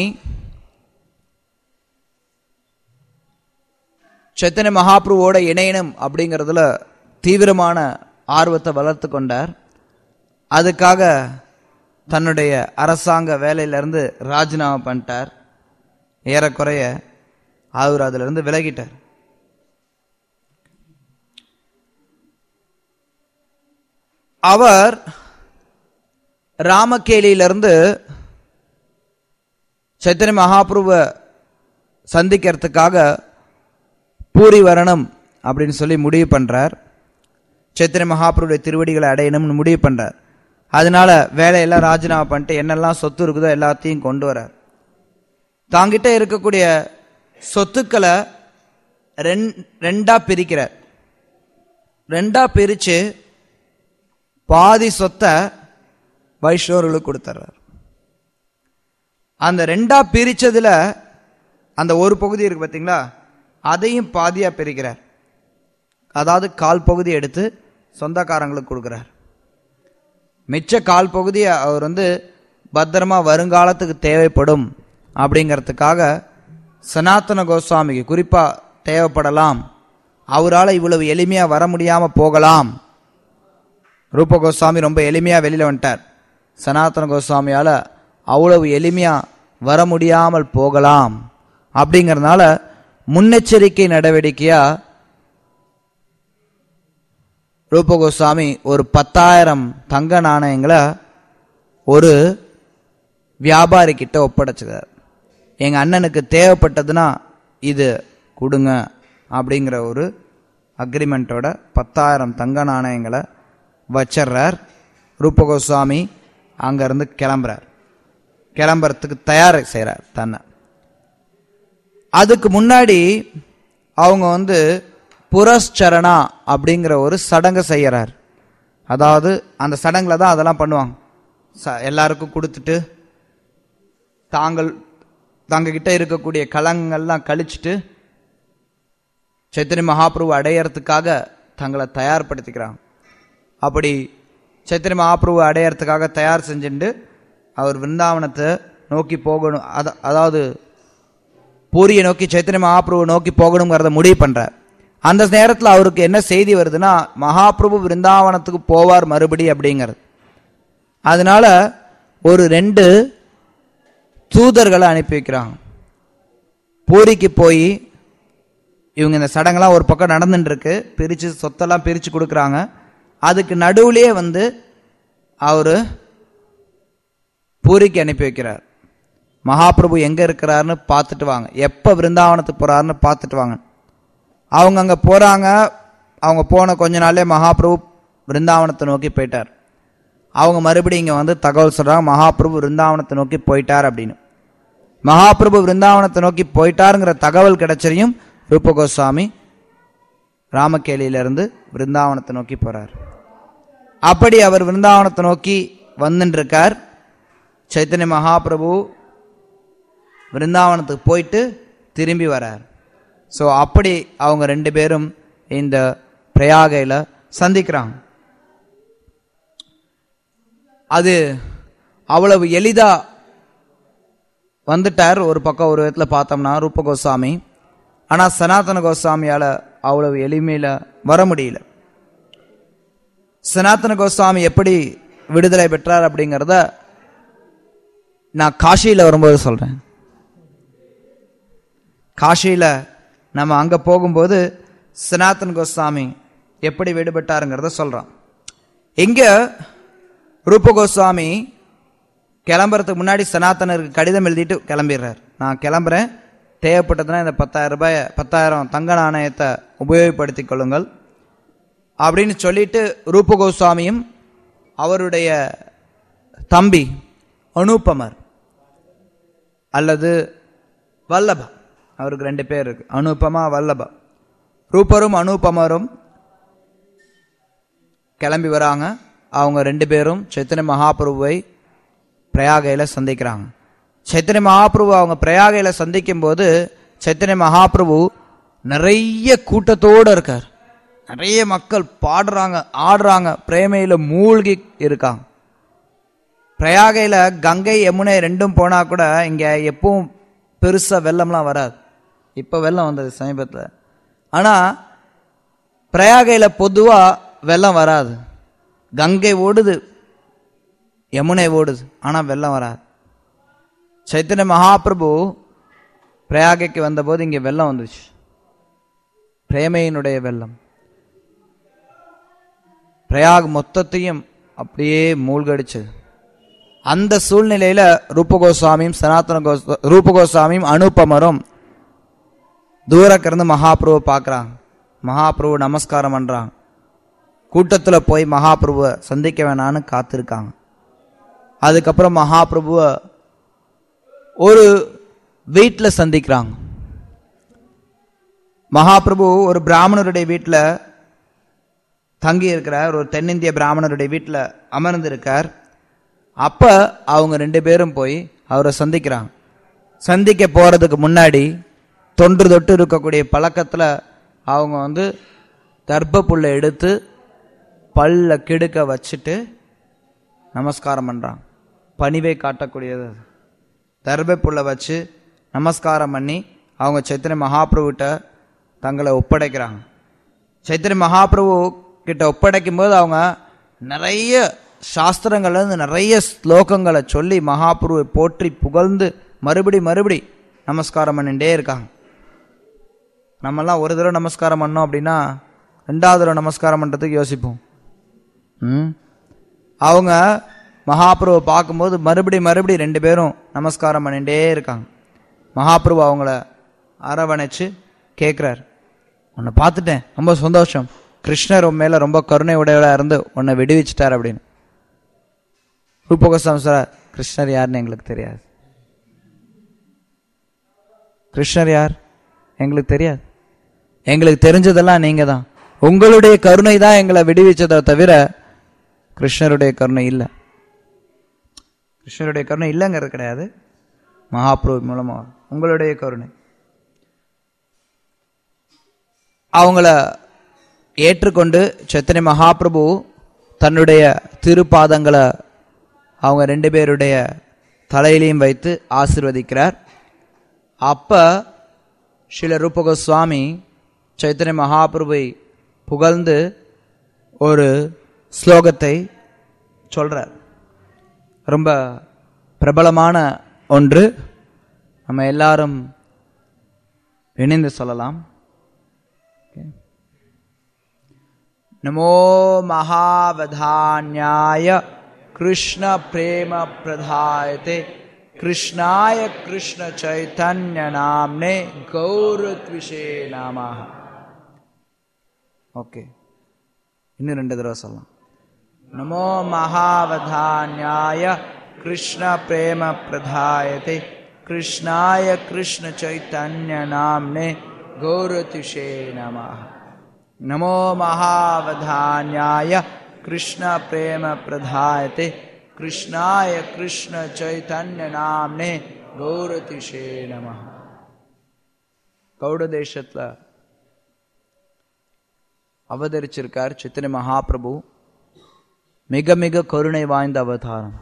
சைத்தன்ய மகாபிரவோட இணையணும் அப்படிங்கிறதுல தீவிரமான ஆர்வத்தை வளர்த்து கொண்டார் அதுக்காக தன்னுடைய அரசாங்க வேலையிலிருந்து ராஜினாமா பண்ணிட்டார் ஏறக்குறைய அவர் அதிலிருந்து விலகிட்டார் அவர் ராமகேலியிலிருந்து சைத்தன்ய மகாபிரபுவை சந்திக்கிறதுக்காக பூரி வரணும் அப்படின்னு சொல்லி முடிவு பண்றார் சைத்தன்ய மகாபிரபுடைய திருவடிகளை அடையணும்னு முடிவு பண்றார் அதனால வேலையெல்லாம் ராஜினாமா பண்ணிட்டு என்னெல்லாம் சொத்து இருக்குதோ எல்லாத்தையும் கொண்டு வரார் தாங்கிட்ட இருக்கக்கூடிய சொத்துக்களை ரெண்டா பிரிக்கிறார் ரெண்டா பிரிச்சு பாதி சொத்தை வைஷ்ணவர்களுக்கு கொடுத்துறார் அந்த ரெண்டா பிரிச்சதுல அந்த ஒரு பகுதி இருக்கு பார்த்தீங்களா அதையும் பாதியா பிரிக்கிறார் அதாவது கால் பகுதி எடுத்து சொந்தக்காரங்களுக்கு கொடுக்குறார் மிச்ச கால் பகுதியை அவர் வந்து பத்திரமா வருங்காலத்துக்கு தேவைப்படும் அப்படிங்கிறதுக்காக சனாதன கோஸ்வாமிக்கு குறிப்பா தேவைப்படலாம் அவரால் இவ்வளவு எளிமையா வர முடியாம போகலாம் ரூப கோஸ்வாமி ரொம்ப எளிமையா வெளியில வந்துட்டார் சனாதன கோஸ்வாமியால அவ்வளவு எளிமையா வர முடியாமல் போகலாம் அப்படிங்கறதுனால முன்னெச்சரிக்கை நடவடிக்கையா ரூபகோஸ்வாமி ஒரு பத்தாயிரம் தங்க நாணயங்களை ஒரு வியாபாரி கிட்ட ஒப்படைச்சுக்கார் எங்க அண்ணனுக்கு தேவைப்பட்டதுன்னா இது கொடுங்க அப்படிங்கிற ஒரு அக்ரிமெண்ட்டோட பத்தாயிரம் தங்க நாணயங்களை வச்சிடுறார் ரூபகோஸ்வாமி அங்கேருந்து கிளம்புறார் கிளம்புறதுக்கு தயார் செய்கிறார் தன்னை அதுக்கு முன்னாடி அவங்க வந்து புரஸ்சரணா அப்படிங்கிற ஒரு சடங்கை செய்யறார் அதாவது அந்த சடங்குல தான் அதெல்லாம் பண்ணுவாங்க ச எல்லாருக்கும் கொடுத்துட்டு தாங்கள் தாங்க கிட்ட இருக்கக்கூடிய கலங்கள்லாம் கழிச்சிட்டு சைத்தன்ய மகாபிரபு அடையறதுக்காக தங்களை தயார்படுத்திக்கிறாங்க அப்படி சைத்தன்ய மகாபிரபு அடையறதுக்காக தயார் செஞ்சுட்டு அவர் விருந்தாவனத்தை நோக்கி போகணும் அத அதாவது பூரியை நோக்கி சைத்தன்ய மகாபிரபு நோக்கி போகணுங்கிறத முடிவு பண்றார் அந்த நேரத்தில் அவருக்கு என்ன செய்தி வருதுன்னா மகாபிரபு விருந்தாவனத்துக்கு போவார் மறுபடி அப்படிங்கிறது அதனால ஒரு ரெண்டு தூதர்களை அனுப்பி வைக்கிறாங்க பூரிக்கு போய் இவங்க இந்த சடங்கெல்லாம் ஒரு பக்கம் நடந்துட்டு இருக்கு பிரித்து சொத்தெல்லாம் பிரித்து கொடுக்குறாங்க அதுக்கு நடுவுலயே வந்து அவர் பூரிக்கு அனுப்பி வைக்கிறார் மகாபிரபு எங்க இருக்கிறாருன்னு பார்த்துட்டு வாங்க எப்போ விருந்தாவனத்துக்கு போறாருன்னு பார்த்துட்டு வாங்க அவங்க அங்கே போறாங்க அவங்க போன கொஞ்ச நாள்லயே மகாபிரபு விருந்தாவனத்தை நோக்கி போயிட்டார் அவங்க மறுபடியும் இங்கே வந்து தகவல் சொல்றாங்க மகாபிரபு விருந்தாவனத்தை நோக்கி போயிட்டார் அப்படின்னு மகாபிரபு விருந்தாவனத்தை நோக்கி போயிட்டாருங்கிற தகவல் கிடைச்சதையும் ரூப கோஸ்வாமி ராமகேலியிலிருந்து விருந்தாவனத்தை நோக்கி போறார் அப்படி அவர் விருந்தாவனத்தை நோக்கி வந்துட்டு இருக்கார் சைத்தன்ய மகாபிரபு விருந்தாவனத்துக்கு போயிட்டு திரும்பி வரார் ஸோ அப்படி அவங்க ரெண்டு பேரும் இந்த பிரயாகையில் சந்திக்கிறாங்க அது அவ்வளவு எளிதா வந்துட்டார் ஒரு பக்கம் ஒரு விதத்தில் பார்த்தோம்னா ரூப கோஸ்வாமி ஆனால் சனாதன கோஸ்வாமியால் அவ்வளவு எளிமையில் வர முடியல சனாதன கோஸ்வாமி எப்படி விடுதலை பெற்றார் அப்படிங்கிறத நான் காஷியில் வரும்போது சொல்கிறேன் காஷியில் நம்ம அங்கே போகும்போது சனாதன் கோஸ்வாமி எப்படி விடுபட்டாருங்கிறத சொல்கிறோம் இங்கே ரூப கோஸ்வாமி கிளம்புறதுக்கு முன்னாடி சனாதனருக்கு கடிதம் எழுதிட்டு கிளம்பிடுறார் நான் கிளம்புறேன் தேவைப்பட்டதுன்னா இந்த பத்தாயிரம் ரூபாய் பத்தாயிரம் தங்க நாணயத்தை உபயோகப்படுத்திக் கொள்ளுங்கள் அப்படின்னு சொல்லிட்டு ரூப கோஸ்வாமியும் அவருடைய தம்பி அனூபமர் அல்லது வல்லபா அவருக்கு ரெண்டு பேர் இருக்கு அனுபமா வல்லபா ரூபரும் அனுபமரும் கிளம்பி வராங்க அவங்க ரெண்டு பேரும் சைத்தன்ய மகாபிரபுவை பிரயாகையில் சந்திக்கிறாங்க சைத்தன்ய மகாபிரபு அவங்க பிரயாகையில் சந்திக்கும் போது சைத்தன்ய மகாபிரபு நிறைய கூட்டத்தோடு இருக்கார் நிறைய மக்கள் பாடுறாங்க ஆடுறாங்க பிரேமையில் மூழ்கி இருக்காங்க பிரயாகையில் கங்கை யமுனை ரெண்டும் போனால் கூட இங்கே எப்பவும் பெருசாக வெள்ளம்லாம் வராது இப்போ வெள்ளம் வந்தது சமீபத்தில் ஆனால் பிரயாகையில் பொதுவாக வெள்ளம் வராது கங்கை ஓடுது யமுனை ஓடுது ஆனால் வெள்ளம் வராது சைத்தன்ய மகாபிரபு பிரயாகைக்கு வந்தபோது இங்கே வெள்ளம் வந்துச்சு பிரேமையினுடைய வெள்ளம் பிரயாக் மொத்தத்தையும் அப்படியே மூழ்கடிச்சது அந்த சூழ்நிலையில ரூபகோஸ்வாமியும் சனாதன கோஸ் ரூபகோஸ்வாமியும் அனுபமரும் தூரக்கிருந்து மகாபிரபு பார்க்குறாங்க மகாபிரபு நமஸ்காரம் பண்றாங்க கூட்டத்தில் போய் மகாபிரபுவை சந்திக்க வேணான்னு காத்திருக்காங்க அதுக்கப்புறம் மகாபிரபுவை ஒரு வீட்டில் சந்திக்கிறாங்க மகாபிரபு ஒரு பிராமணருடைய வீட்டில் தங்கி இருக்கிறார் ஒரு தென்னிந்திய பிராமணருடைய வீட்டில் அமர்ந்திருக்கார் அப்ப அவங்க ரெண்டு பேரும் போய் அவரை சந்திக்கிறாங்க சந்திக்க போறதுக்கு முன்னாடி தொன்று தொட்டு இருக்கக்கூடிய பழக்கத்துல அவங்க வந்து தர்ப்ப புல்லை எடுத்து பல்ல கிடுக்க வச்சுட்டு நமஸ்காரம் பண்றாங்க பணிவை காட்டக்கூடியது அது. தர்ப புல்லை வச்சு நமஸ்காரம் பண்ணி அவங்க சைத்தன்ய மகாபிரபுகிட்ட தங்களை ஒப்படைக்கிறாங்க சைத்தன்ய மகாபிரபு கிட்ட ஒப்படைக்கும் போது அவங்க நிறைய சாஸ்திரங்கள்ல இருந்து நிறைய ஸ்லோகங்களை சொல்லி மகாபிரபுவை போற்றி புகழ்ந்து மறுபடி மறுபடி நமஸ்காரம் பண்ணிட்டே இருக்காங்க நம்மெல்லாம் ஒரு தடவை நமஸ்காரம் பண்ணோம் அப்படின்னா ரெண்டாவது தடவை நமஸ்காரம் பண்ணுறதுக்கு யோசிப்போம் ம் அவங்க மகாபிரபு பார்க்கும்போது மறுபடி மறுபடி ரெண்டு பேரும் நமஸ்காரம் பண்ணிட்டே இருக்காங்க மகாபிரபு அவங்கள அரவணைச்சு கேட்குறார் உன்னை பார்த்துட்டேன் ரொம்ப சந்தோஷம் கிருஷ்ணர் உன் மேலே ரொம்ப கருணை உடையவராக இருந்து உன்னை விடுவிச்சிட்டார் அப்படின்னு ரூபகோஸ்வாமி சார் கிருஷ்ணர் யாருன்னு எங்களுக்கு தெரியாது கிருஷ்ணர் யார் எங்களுக்கு தெரியாது எங்களுக்கு தெரிஞ்சதெல்லாம் நீங்க தான் உங்களுடைய கருணை தான் எங்களை விடுவிச்சதை தவிர கிருஷ்ணருடைய கருணை இல்லை கிருஷ்ணருடைய கருணை இல்லைங்கிறது கிடையாது மகாபிரபு மூலமா உங்களுடைய கருணை அவங்கள ஏற்றுக்கொண்டு சைத்தன்ய மகாபிரபு தன்னுடைய திருப்பாதங்களை அவங்க ரெண்டு பேருடைய தலையிலையும் வைத்து ஆசிர்வதிக்கிறார் அப்ப ஸ்ரீல ரூபக சுவாமி சைத்தன்ய மகாபிரபுவை புகழ்ந்து ஒரு ஸ்லோகத்தை சொல்றார் ரொம்ப பிரபலமான ஒன்று நம்ம எல்லாரும் இணைந்து சொல்லலாம் नमो महावधान्याय कृष्ण प्रेम प्रधायते कृष्णाय कृष्ण चैतन्य नामने गौरत्विषे नामः ஓகே இன்னும் ரெண்டு தடவை சொல்லலாம் நமோ மகாவதான்யாய கிருஷ்ண பிரேம பிரதாயते कृष्णाय कृष्ण चैतन्य नामने गौरतिषे नमः नमो महावधान्याय कृष्ण प्रेम प्रधायते कृष्णाय कृष्ण चैतन्य नामने गौरतिषे नमः கௌட தேசத்துல அவதரிச்சிருக்கார் சித்தனை மகாபிரபு மிக மிக கருணை வாய்ந்த அவதாரம்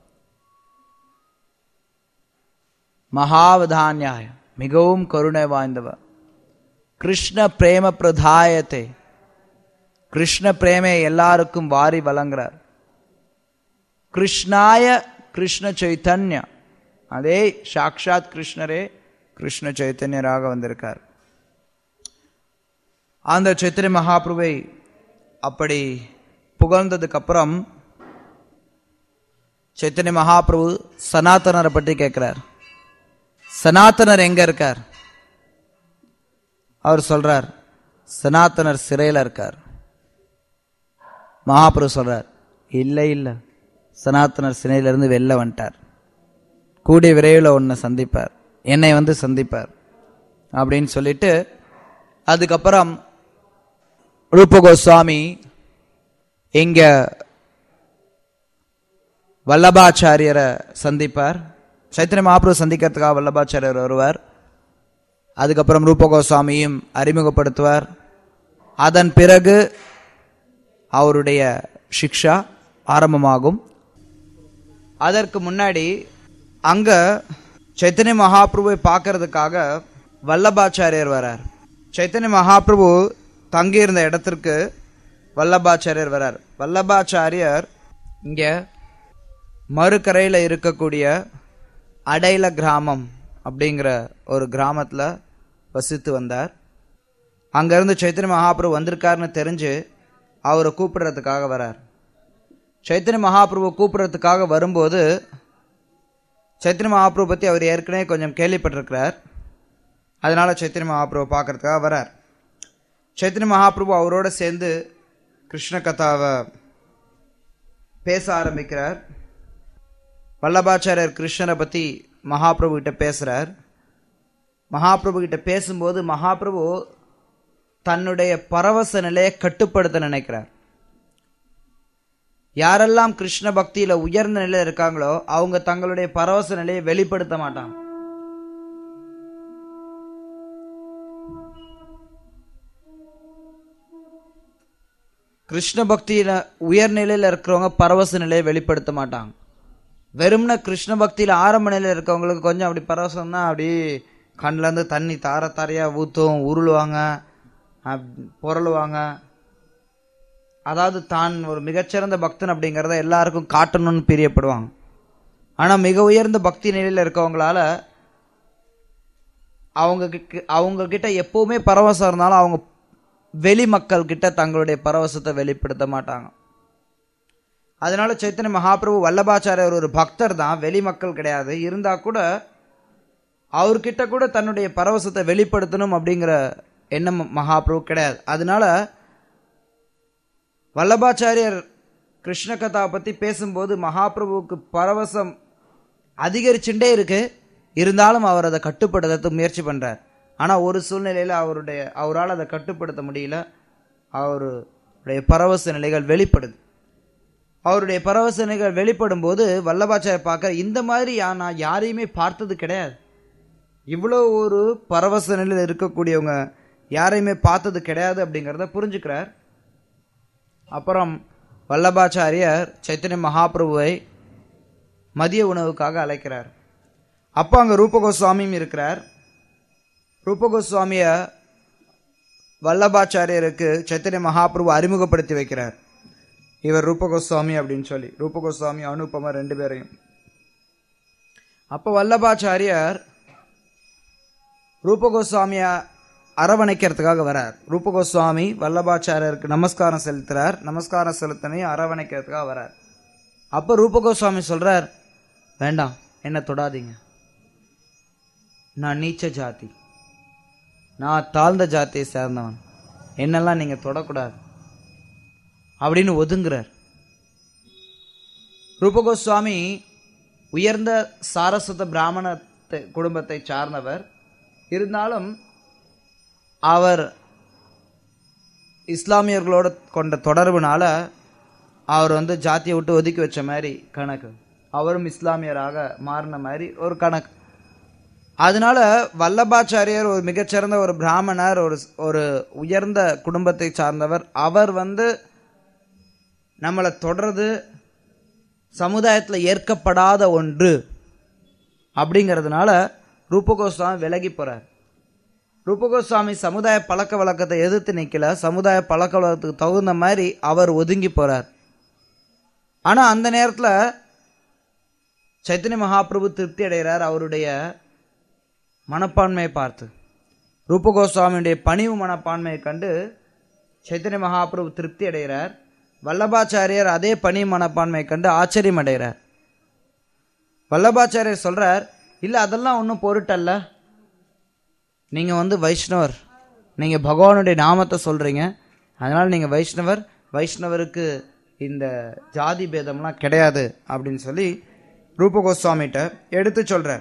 மகாவதான்யாய மிகவும் கருணை வாய்ந்தவர் கிருஷ்ண பிரேம பிரதாயத்தை கிருஷ்ண பிரேமை எல்லாருக்கும் வாரி வழங்குறார் கிருஷ்ணாய கிருஷ்ண சைத்தன்யா அதே சாக்ஷாத் கிருஷ்ணரே கிருஷ்ண சைத்தன்யராக வந்திருக்கார் அந்த சைத்தன்ய மகாபிரபுவை அப்படி புகழ்ந்ததுக்கு அப்புறம் சைத்தன்ய மகாபிரபு சனாதனரை பற்றி கேட்கிறார் சனாதனர் எங்க இருக்கார் அவர் சொல்றார் சனாதனர் சிறையில் இருக்கார் மகாபிரபு சொல்றார் இல்லை இல்லை சனாதனர் சிறையிலிருந்து வெளில வந்துட்டார் கூடிய விரைவில் உன்னை சந்திப்பார் என்னை வந்து சந்திப்பார் அப்படின்னு சொல்லிட்டு அதுக்கப்புறம் ரூப கோஸ்வாமி இங்க வல்லபாச்சாரியரை சந்திப்பார் சைத்தன்ய மகாபிரபு சந்திக்கிறதுக்காக வல்லபாச்சாரியர் வருவார் அதுக்கப்புறம் ரூப கோஸ்வாமியும் அறிமுகப்படுத்துவார் அதன் பிறகு அவருடைய சிக்ஷா ஆரம்பமாகும் அதற்கு முன்னாடி அங்க சைத்தன்ய மகாபிரபுவை பார்க்கறதுக்காக வல்லபாச்சாரியர் வரார் சைத்தன்ய மகாபிரபு தங்கியிருந்த இடத்திற்கு வல்லபாச்சாரியர் வரார் வல்லபாச்சாரியர் இங்க மறுக்கரையில் இருக்கக்கூடிய அடைல கிராமம் அப்படிங்கிற ஒரு கிராமத்துல வசித்து வந்தார் அங்கிருந்து சைத்தன்ய மகாபிரபு வந்திருக்காருன்னு தெரிஞ்சு அவரை கூப்பிடுறதுக்காக வரார் சைத்தன்ய மகாபிரபு கூப்பிடுறதுக்காக வரும்போது சைத்தன்ய மகாபிரபு பற்றி அவர் ஏற்கனவே கொஞ்சம் கேள்விப்பட்டிருக்கிறார் அதனால சைத்தன்ய மகாபிரபு பார்க்கறதுக்காக வரார் சைத்தன்ய மகாபிரபு அவரோட சேர்ந்து கிருஷ்ண கதாவை பேச ஆரம்பிக்கிறார் வல்லபாச்சாரியர் கிருஷ்ணரை பற்றி மகாபிரபு கிட்ட பேசுகிறார் மகாபிரபு கிட்ட பேசும்போது மகாபிரபு தன்னுடைய பரவச நிலையை கட்டுப்படுத்த நினைக்கிறார் யாரெல்லாம் கிருஷ்ண பக்தியில உயர்ந்த நிலையில இருக்காங்களோ அவங்க தங்களுடைய பரவச நிலையை வெளிப்படுத்த மாட்டாங்க கிருஷ்ண பக்தியில உயர்நிலையில இருக்கிறவங்க பரவச நிலையை வெளிப்படுத்த மாட்டாங்க வெறும்னா கிருஷ்ண பக்தியில ஆரம்ப நிலையில இருக்கவங்களுக்கு கொஞ்சம் அப்படி பரவசம்னா அப்படி கண்ணுல இருந்து தண்ணி தார தாரையா ஊத்தும் உருளுவாங்க அப்- புரளுவாங்க அதாவது தான் ஒரு மிகச்சிறந்த பக்தன் அப்படிங்கிறத எல்லாருக்கும் காட்டணும்னு பிரியப்படுவாங்க ஆனா மிக உயர்ந்த பக்தி நிலையில இருக்கவங்களால அவங்க கிட்ட- அவங்க கிட்ட எப்பவுமே பரவசம் இருந்தாலும் அவங்க வெளி மக்கள் கிட்ட தங்களுடைய பரவசத்தை வெளிப்படுத்த மாட்டாங்க அதனால சைத்தன்ய மகாபிரபு வல்லபாச்சாரியர் ஒரு பக்தர் தான் வெளி மக்கள் கிடையாது இருந்தா கூட அவர்கிட்ட கூட தன்னுடைய பரவசத்தை வெளிப்படுத்தணும் அப்படிங்கிற எண்ணம் மகாபிரபு கிடையாது அதனால வல்லபாச்சாரியர் கிருஷ்ண கதா பத்தி பேசும்போது மகாபிரபுவுக்கு பரவசம் அதிகரிச்சுட்டே இருக்கு இருந்தாலும் அவர் அதை கட்டுப்படுத்துறதுக்கு முயற்சி பண்றார் ஆனா ஒரு சூழ்நிலையில அவருடைய அவரால் அதை கட்டுப்படுத்த முடியல அவருடைய பரவச நிலைகள் வெளிப்படுது அவருடைய பரவச நிலைகள் வெளிப்படும் போது வல்லபாச்சாரியர் பார்க்க இந்த மாதிரி யா- நான் யாரையுமே பார்த்தது கிடையாது இவ்வளோ ஒரு பரவச நிலையில் இருக்கக்கூடியவங்க யாரையுமே பார்த்தது கிடையாது அப்படிங்கிறத புரிஞ்சுக்கிறார் அப்புறம் வல்லபாச்சாரியர் சைத்தன்ய மகாபிரபுவை மதிய உணவுக்காக அழைக்கிறார் அப்போ அங்கே ரூபகோஸ்வாமியும் இருக்கிறார் ரூபகோஸ்வாமிய வல்லபாச்சாரியருக்கு சைத்தன்ய மகாபிரபு அறிமுகப்படுத்தி வைக்கிறார் இவர் ரூபகோஸ்வாமி அப்படின்னு சொல்லி ரூபகோஸ்வாமி அனுபமா ரெண்டு பேரையும் அப்போ வல்லபாச்சாரியர் ரூபகோஸ்வாமிய அரவணைக்கிறதுக்காக வரார் ரூபகோஸ்வாமி வல்லபாச்சாரியருக்கு நமஸ்காரம் செலுத்துறார் நமஸ்காரம் செலுத்தனையும் அரவணைக்கிறதுக்காக வரார் அப்போ ரூபகோஸ்வாமி சொல்றார் வேண்டாம் என்ன தொடாதீங்க நான் நீச்ச ஜாதி நான் தாழ்ந்த ஜாதியை சேர்ந்தவன் என்னெல்லாம் நீங்க தொடக்கூடாது அப்படின்னு ஒதுங்குறார் ரூபகோஸ்வாமி உயர்ந்த சாரஸ்வத பிராமண குடும்பத்தை சார்ந்தவர் இருந்தாலும் அவர் இஸ்லாமியர்களோட கொண்ட தொடர்புனால அவர் வந்து ஜாத்தியை விட்டு ஒதுக்கி வச்ச மாதிரி கணக்கு அவரும் இஸ்லாமியராக மாறின மாதிரி ஒரு கணக்கு அதனால வல்லபாச்சாரியர் ஒரு மிகச்சிறந்த ஒரு பிராமணர் ஒரு ஒரு உயர்ந்த குடும்பத்தை சார்ந்தவர் அவர் வந்து நம்மளை தொடர்றது சமுதாயத்தில் ஏற்கப்படாத ஒன்று அப்படிங்கிறதுனால ரூபகோஸ்வாமி விலகி போறார் ரூபகோஸ்வாமி சமுதாய பழக்க வழக்கத்தை எதிர்த்து நிற்கல சமுதாய பழக்க வழக்கத்துக்கு தகுந்த மாதிரி அவர் ஒதுங்கி போறார் ஆனா அந்த நேரத்துல சைத்தன்ய மகாபிரபு திருப்தி அடைகிறார் அவருடைய மனப்பான்மையை பார்த்து ரூபகோஸ்வாமியுடைய பணிவு மனப்பான்மையை கண்டு சைத்தன்ய மகாபிரபு திருப்தி அடைகிறார் வல்லபாச்சாரியர் அதே பணி மனப்பான்மையை கண்டு ஆச்சரியம் அடைகிறார் வல்லபாச்சாரியர் சொல்றார் இல்ல அதெல்லாம் ஒன்றும் பொருட்டல்ல நீங்க வந்து வைஷ்ணவர் நீங்க பகவானுடைய நாமத்தை சொல்றீங்க அதனால நீங்க வைஷ்ணவர் வைஷ்ணவருக்கு இந்த ஜாதி பேதம்லாம் கிடையாது அப்படின்னு சொல்லி ரூப கோஸ்வாமிகிட்ட எடுத்து சொல்றார்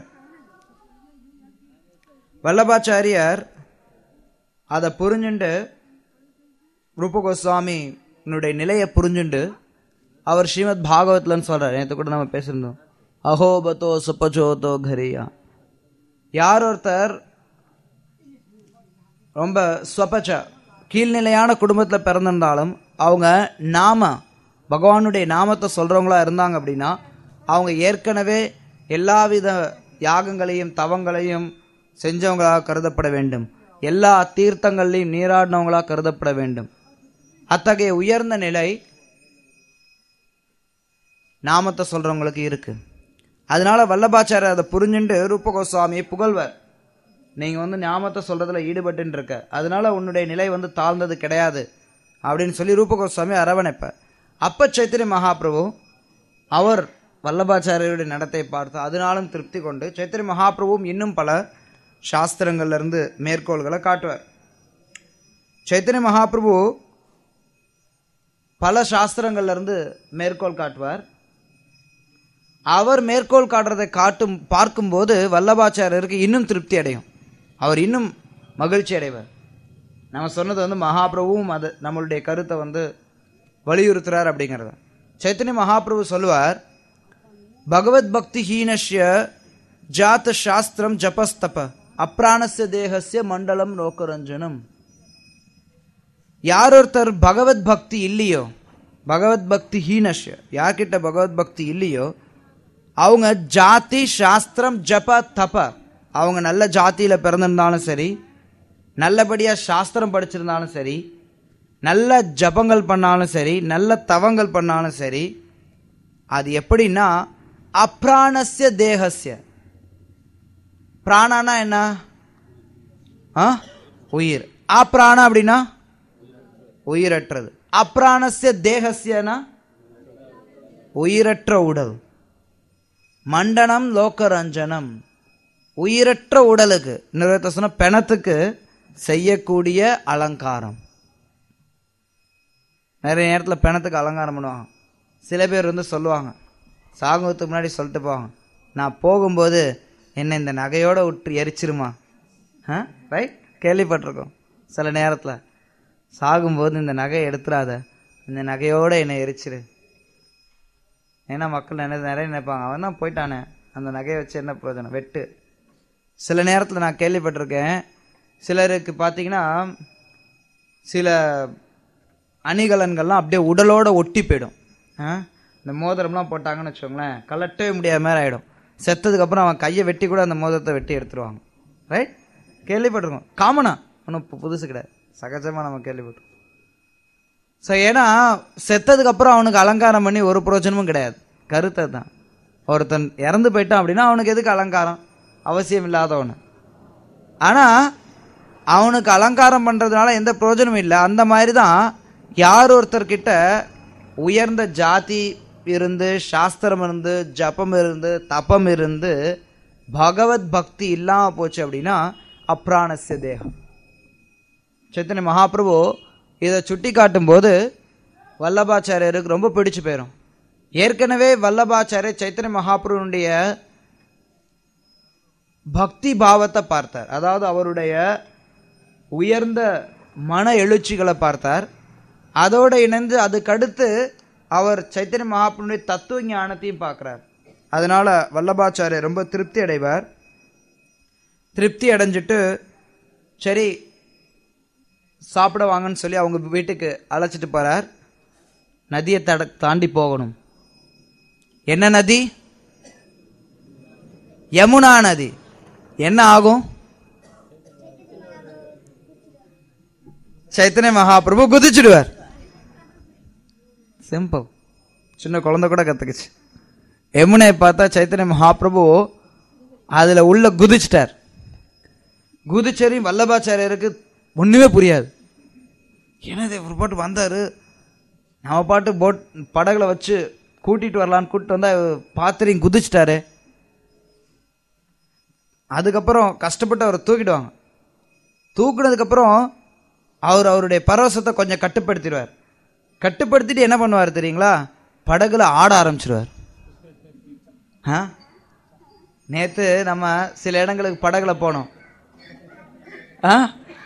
வல்லபாச்சாரியார் அதை புரிஞ்சுண்டு ரூப கோஸ்வாமியினுடைய நிலையை புரிஞ்சுண்டு அவர் ஸ்ரீமத் பாகவத்லன்னு சொல்றார் நேற்று கூட நம்ம பேசியிருந்தோம் அஹோபதோ சுப்பஜோதோ கரியா யார் ஒருத்தர் ரொம்ப ஸ்வபச்ச கீழ்நிலையான குடும்பத்தில் பிறந்திருந்தாலும் அவங்க நாம பகவானுடைய நாமத்தை சொல்றவங்களா இருந்தாங்க அப்படின்னா அவங்க ஏற்கனவே எல்லாவித யாகங்களையும் தவங்களையும் செஞ்சவங்களாக கருதப்பட வேண்டும் எல்லா தீர்த்தங்கள்லையும் நீராடினவங்களாக கருதப்பட வேண்டும் அத்தகைய உயர்ந்த நிலை நாமத்தை சொல்றவங்களுக்கு இருக்கு அதனால வல்லபாச்சாரியர் அதை புரிஞ்சுண்டு ரூப கோஸ்வாமியை புகழ்வர் நீங்க வந்து ஞாபகத்தை சொல்றதுல ஈடுபட்டு இருக்க அதனால உன்னுடைய நிலை வந்து தாழ்ந்தது கிடையாது அப்படின்னு சொல்லி ரூப கோஸ்வாமி அரவணைப்பார் அப்ப சைத்தன்ய மகாபிரபு அவர் வல்லபாச்சாரியருடைய நடத்தை பார்த்து அதனாலும் திருப்தி கொண்டு சைத்தன்ய மகாபிரபுவும் இன்னும் பல சாஸ்திரங்கள்ல இருந்து மேற்கோள்களை காட்டுவார் சைத்தன்ய மகாபிரபு பல சாஸ்திரங்கள்ல இருந்து மேற்கோள் காட்டுவார் அவர் மேற்கோள் காட்டுறதை காட்டும் பார்க்கும்போது வல்லபாச்சாரியருக்கு இன்னும் திருப்தி அடையும் அவர் இன்னும் மகிழ்ச்சி அடைவார் நம்ம சொன்னது வந்து மகாபிரபுவும் அது நம்மளுடைய கருத்தை வந்து வலியுறுத்துறார் அப்படிங்கிறத சைத்தன்ய மகாபிரபு சொல்லுவார் பகவத் பக்தி ஹீனஷ்ய ஜாத சாஸ்திரம் ஜபஸ்தப அப்ராணஸ்ய தேகஸ்ய மண்டலம் நோக்கரஞ்சனம் யார் ஒருத்தர் பகவத் பக்தி இல்லையோ பகவத் பக்தி ஹீனஷ்ய யார்கிட்ட பகவத் பக்தி இல்லையோ அவங்க ஜாதி சாஸ்திரம் ஜப தப அவங்க நல்ல ஜாத்தியில பிறந்திருந்தாலும் சரி நல்லபடியா சாஸ்திரம் படிச்சிருந்தாலும் சரி நல்ல ஜபங்கள் பண்ணாலும் சரி நல்ல தவங்கள் பண்ணாலும் சரி அது எப்படின்னா அப்ராணஸ்ய தேகஸ்ய பிராணானா என்ன ஆ உயிர் அப்ராணா அப்படின்னா உயிரற்றது அப்ராணஸ்ய தேகஸ்யனா உயிரற்ற உடல் மண்டனம் லோக்கரஞ்சனம் உயிரற்ற உடலுக்கு இன்னொரு சொன்ன பிணத்துக்கு செய்யக்கூடிய அலங்காரம் நிறைய நேரத்தில் பிணத்துக்கு அலங்காரம் பண்ணுவாங்க சில பேர் வந்து சொல்லுவாங்க சாகுறதுக்கு முன்னாடி சொல்லிட்டு போவாங்க நான் போகும்போது என்னை இந்த நகையோட விட்டு எரிச்சிருமா ஆ ரைட் கேள்விப்பட்டிருக்கோம் சில நேரத்தில் சாகும்போது இந்த நகையை எடுத்துடாத இந்த நகையோட என்னை எரிச்சிரு ஏன்னா மக்கள் நினை நிறைய நினைப்பாங்க அவன் தான் போயிட்டானே அந்த நகையை வச்சு என்ன பிரயோஜனம் வெட்டு சில நேரத்தில் நான் கேள்விப்பட்டிருக்கேன் சிலருக்கு பார்த்தீங்கன்னா சில அணிகலன்கள்லாம் அப்படியே உடலோட ஒட்டி போயிடும் ஆ? இந்த மோதிரம்லாம் போட்டாங்கன்னு வச்சுக்கோங்களேன் கலட்டவே முடியாத மாதிரி ஆகிடும் செத்ததுக்கப்புறம் அவன் கையை வெட்டி கூட அந்த மோதிரத்தை வெட்டி எடுத்துருவாங்க ரைட் கேள்விப்பட்டிருக்கோம் காமனா ஒன்றும் பு- புதுசு கிடையாது சகஜமாக நம்ம கேள்விப்பட்டிருக்கோம் ஸோ ஏன்னா செத்ததுக்கப்புறம் அவனுக்கு அலங்காரம் பண்ணி ஒரு பிரயோஜனமும் கிடையாது கருத்தை தான் ஒருத்தன் இறந்து போயிட்டான் அப்படின்னா அவனுக்கு எதுக்கு அலங்காரம் அவசியம் இல்லாதவனு ஆனால் அவனுக்கு அலங்காரம் பண்ணுறதுனால எந்த பிரயோஜனமும் இல்லை அந்த மாதிரி தான் யார் ஒருத்தர்கிட்ட உயர்ந்த ஜாதி இருந்து சாஸ்திரம் இருந்து ஜபம் இருந்து தபம் இருந்து பகவத் பக்தி இல்லாமல் போச்சு அப்படின்னா அப்ராணஸ்ய தேகம் சைத்தன்ய மகாபிரபு இதை சுட்டி காட்டும்போது வல்லபாச்சாரியருக்கு ரொம்ப பிடிச்சு போயிடும் ஏற்கனவே வல்லபாச்சாரியர் சைத்தன்ய மகாபிரபுனுடைய பக்தி பாவத்தை பார்த்தார் அதாவது அவருடைய உயர்ந்த மன எழுச்சிகளை பார்த்தார் அதோடு இணைந்து அதுக்கடுத்து அவர் சைத்தன்ய மகாபிரபுடைய தத்துவ ஞானத்தையும் பார்க்குறார் அதனால வல்லபாச்சாரியர் ரொம்ப திருப்தி அடைவார் திருப்தி அடைஞ்சிட்டு சரி சாப்பிட வாங்கன்னு சொல்லி அவங்க வீட்டுக்கு அழைச்சிட்டு போறார் நதியை தட தாண்டி போகணும் என்ன நதி யமுனா நதி என்ன ஆகும் சைத்தன்ய மகாபிரபு குதிச்சிடுவார் சிம்பிள் சின்ன குழந்தை கூட கத்துக்குச்சு யமுனை பார்த்தா சைத்தன்ய மகாபிரபு அதுல உள்ள குதிச்சிட்டார் குதிச்சரி வல்லபாச்சாரியருக்கு ஒண்ணுமே புரியாது என்னது ஒரு பாட்டு வந்தாரு நம்ம பாட்டு போட் படகுல வச்சு கூட்டிட்டு வரலான்னு கூட்டிட்டு வந்தா பாத்திரையும் குதிச்சிட்டாரு அதுக்கப்புறம் கஷ்டப்பட்டு அவரை தூக்கிடுவாங்க தூக்குனதுக்கப்புறம் அவர் அவருடைய பரவசத்தை கொஞ்சம் கட்டுப்படுத்திடுவார் கட்டுப்படுத்திட்டு என்ன பண்ணுவார் தெரியுங்களா படகுல ஆட ஆரம்பிச்சிருவார் ஆ நேற்று நம்ம சில இடங்களுக்கு படகுல போனோம் ஆ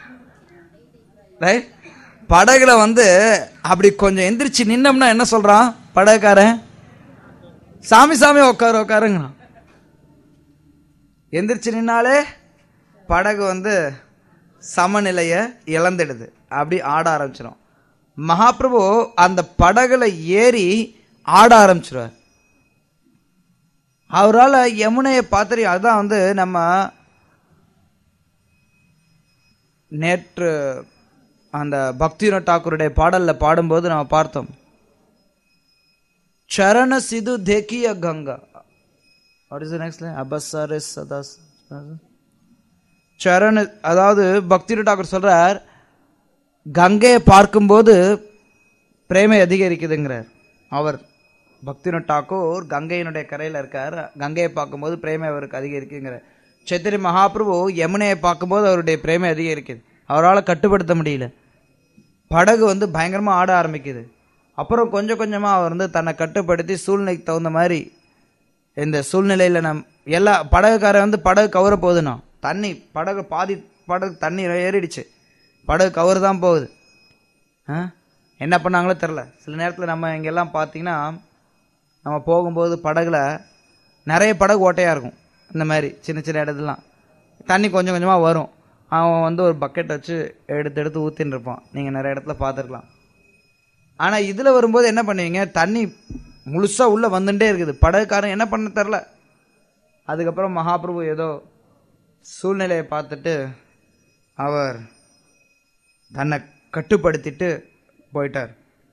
ரைட் படகுல வந்து அப்படி கொஞ்சம் எந்திரிச்சு நின்னோம்னா என்ன சொல்றான் படகுக்காரன் சாமி சாமி உட்காரு உட்காருங்கிறான் எந்திரிச்சு நின்னாலே படகு வந்து சமநிலையை இழந்துடுது அப்படி ஆட ஆரம்பிச்சிடும் மகாபிரபு அந்த படகுல ஏறி ஆட ஆரம்பிச்சிருவார் அவரால் யமுனையை பார்த்துரு அதுதான் வந்து நம்ம நேற்று அந்த பக்திவினோத் டாக்கூருடைய பாடல்ல பாடும்போது நம்ம பார்த்தோம் சரண சிது தேக்கிய கங்கா வாட் இஸ் நெக்ஸ்ட் அபசர சதா சரண அதாவது பக்திவினோத் டாக்கூர் சொல்றார் கங்கையை பார்க்கும்போது பிரேமை அதிகரிக்குதுங்கிறார் அவர் பக்திவினோத் டாக்கூர் கங்கையினுடைய கரையில் இருக்கார் கங்கையை பார்க்கும்போது பிரேமை அவருக்கு அதிகரிக்குங்கிறார் சைத்தன்ய மகாபிரபு யமுனையை பார்க்கும்போது அவருடைய பிரேமை அதிகரிக்குது அவரால் கட்டுப்படுத்த முடியல படகு வந்து பயங்கரமாக ஆட ஆரம்பிக்குது அப்புறம் கொஞ்சம் கொஞ்சமாக அவர் வந்து தன்னை கட்டுப்படுத்தி சூழ்நிலைக்கு தகுந்த மாதிரி இந்த சூழ்நிலையில் நம் எல்லா படகுக்காரன் வந்து படகு கவுர போகுதுண்ணா தண்ணி படகு பாதி படகு தண்ணி ஏறிடுச்சு படகு கவுரு தான் போகுது ஆ என்ன பண்ணாங்களோ தெரில சில நேரத்தில் நம்ம இங்கெல்லாம் பார்த்தீங்கன்னா நம்ம போகும்போது படகுல நிறைய படகு ஓட்டையாக இருக்கும் இந்த மாதிரி சின்ன சின்ன இடத்துலாம் தண்ணி கொஞ்சம் கொஞ்சமாக வரும் அவன் வந்து ஒரு பக்கெட் வச்சு எடுத்து எடுத்து ஊற்றின்னு இருப்பான் நீங்கள் நிறைய இடத்துல பார்த்துருக்கலாம் ஆனால் இதில் வரும்போது என்ன பண்ணுவீங்க தண்ணி முழுசாக உள்ளே வந்துட்டே இருக்குது படகுக்காரன் என்ன பண்ண தெரில அதுக்கப்புறம் மகாபிரபு ஏதோ சூழ்நிலையை பார்த்துட்டு அவர் தன்னை கட்டுப்படுத்திட்டு போயிட்டார்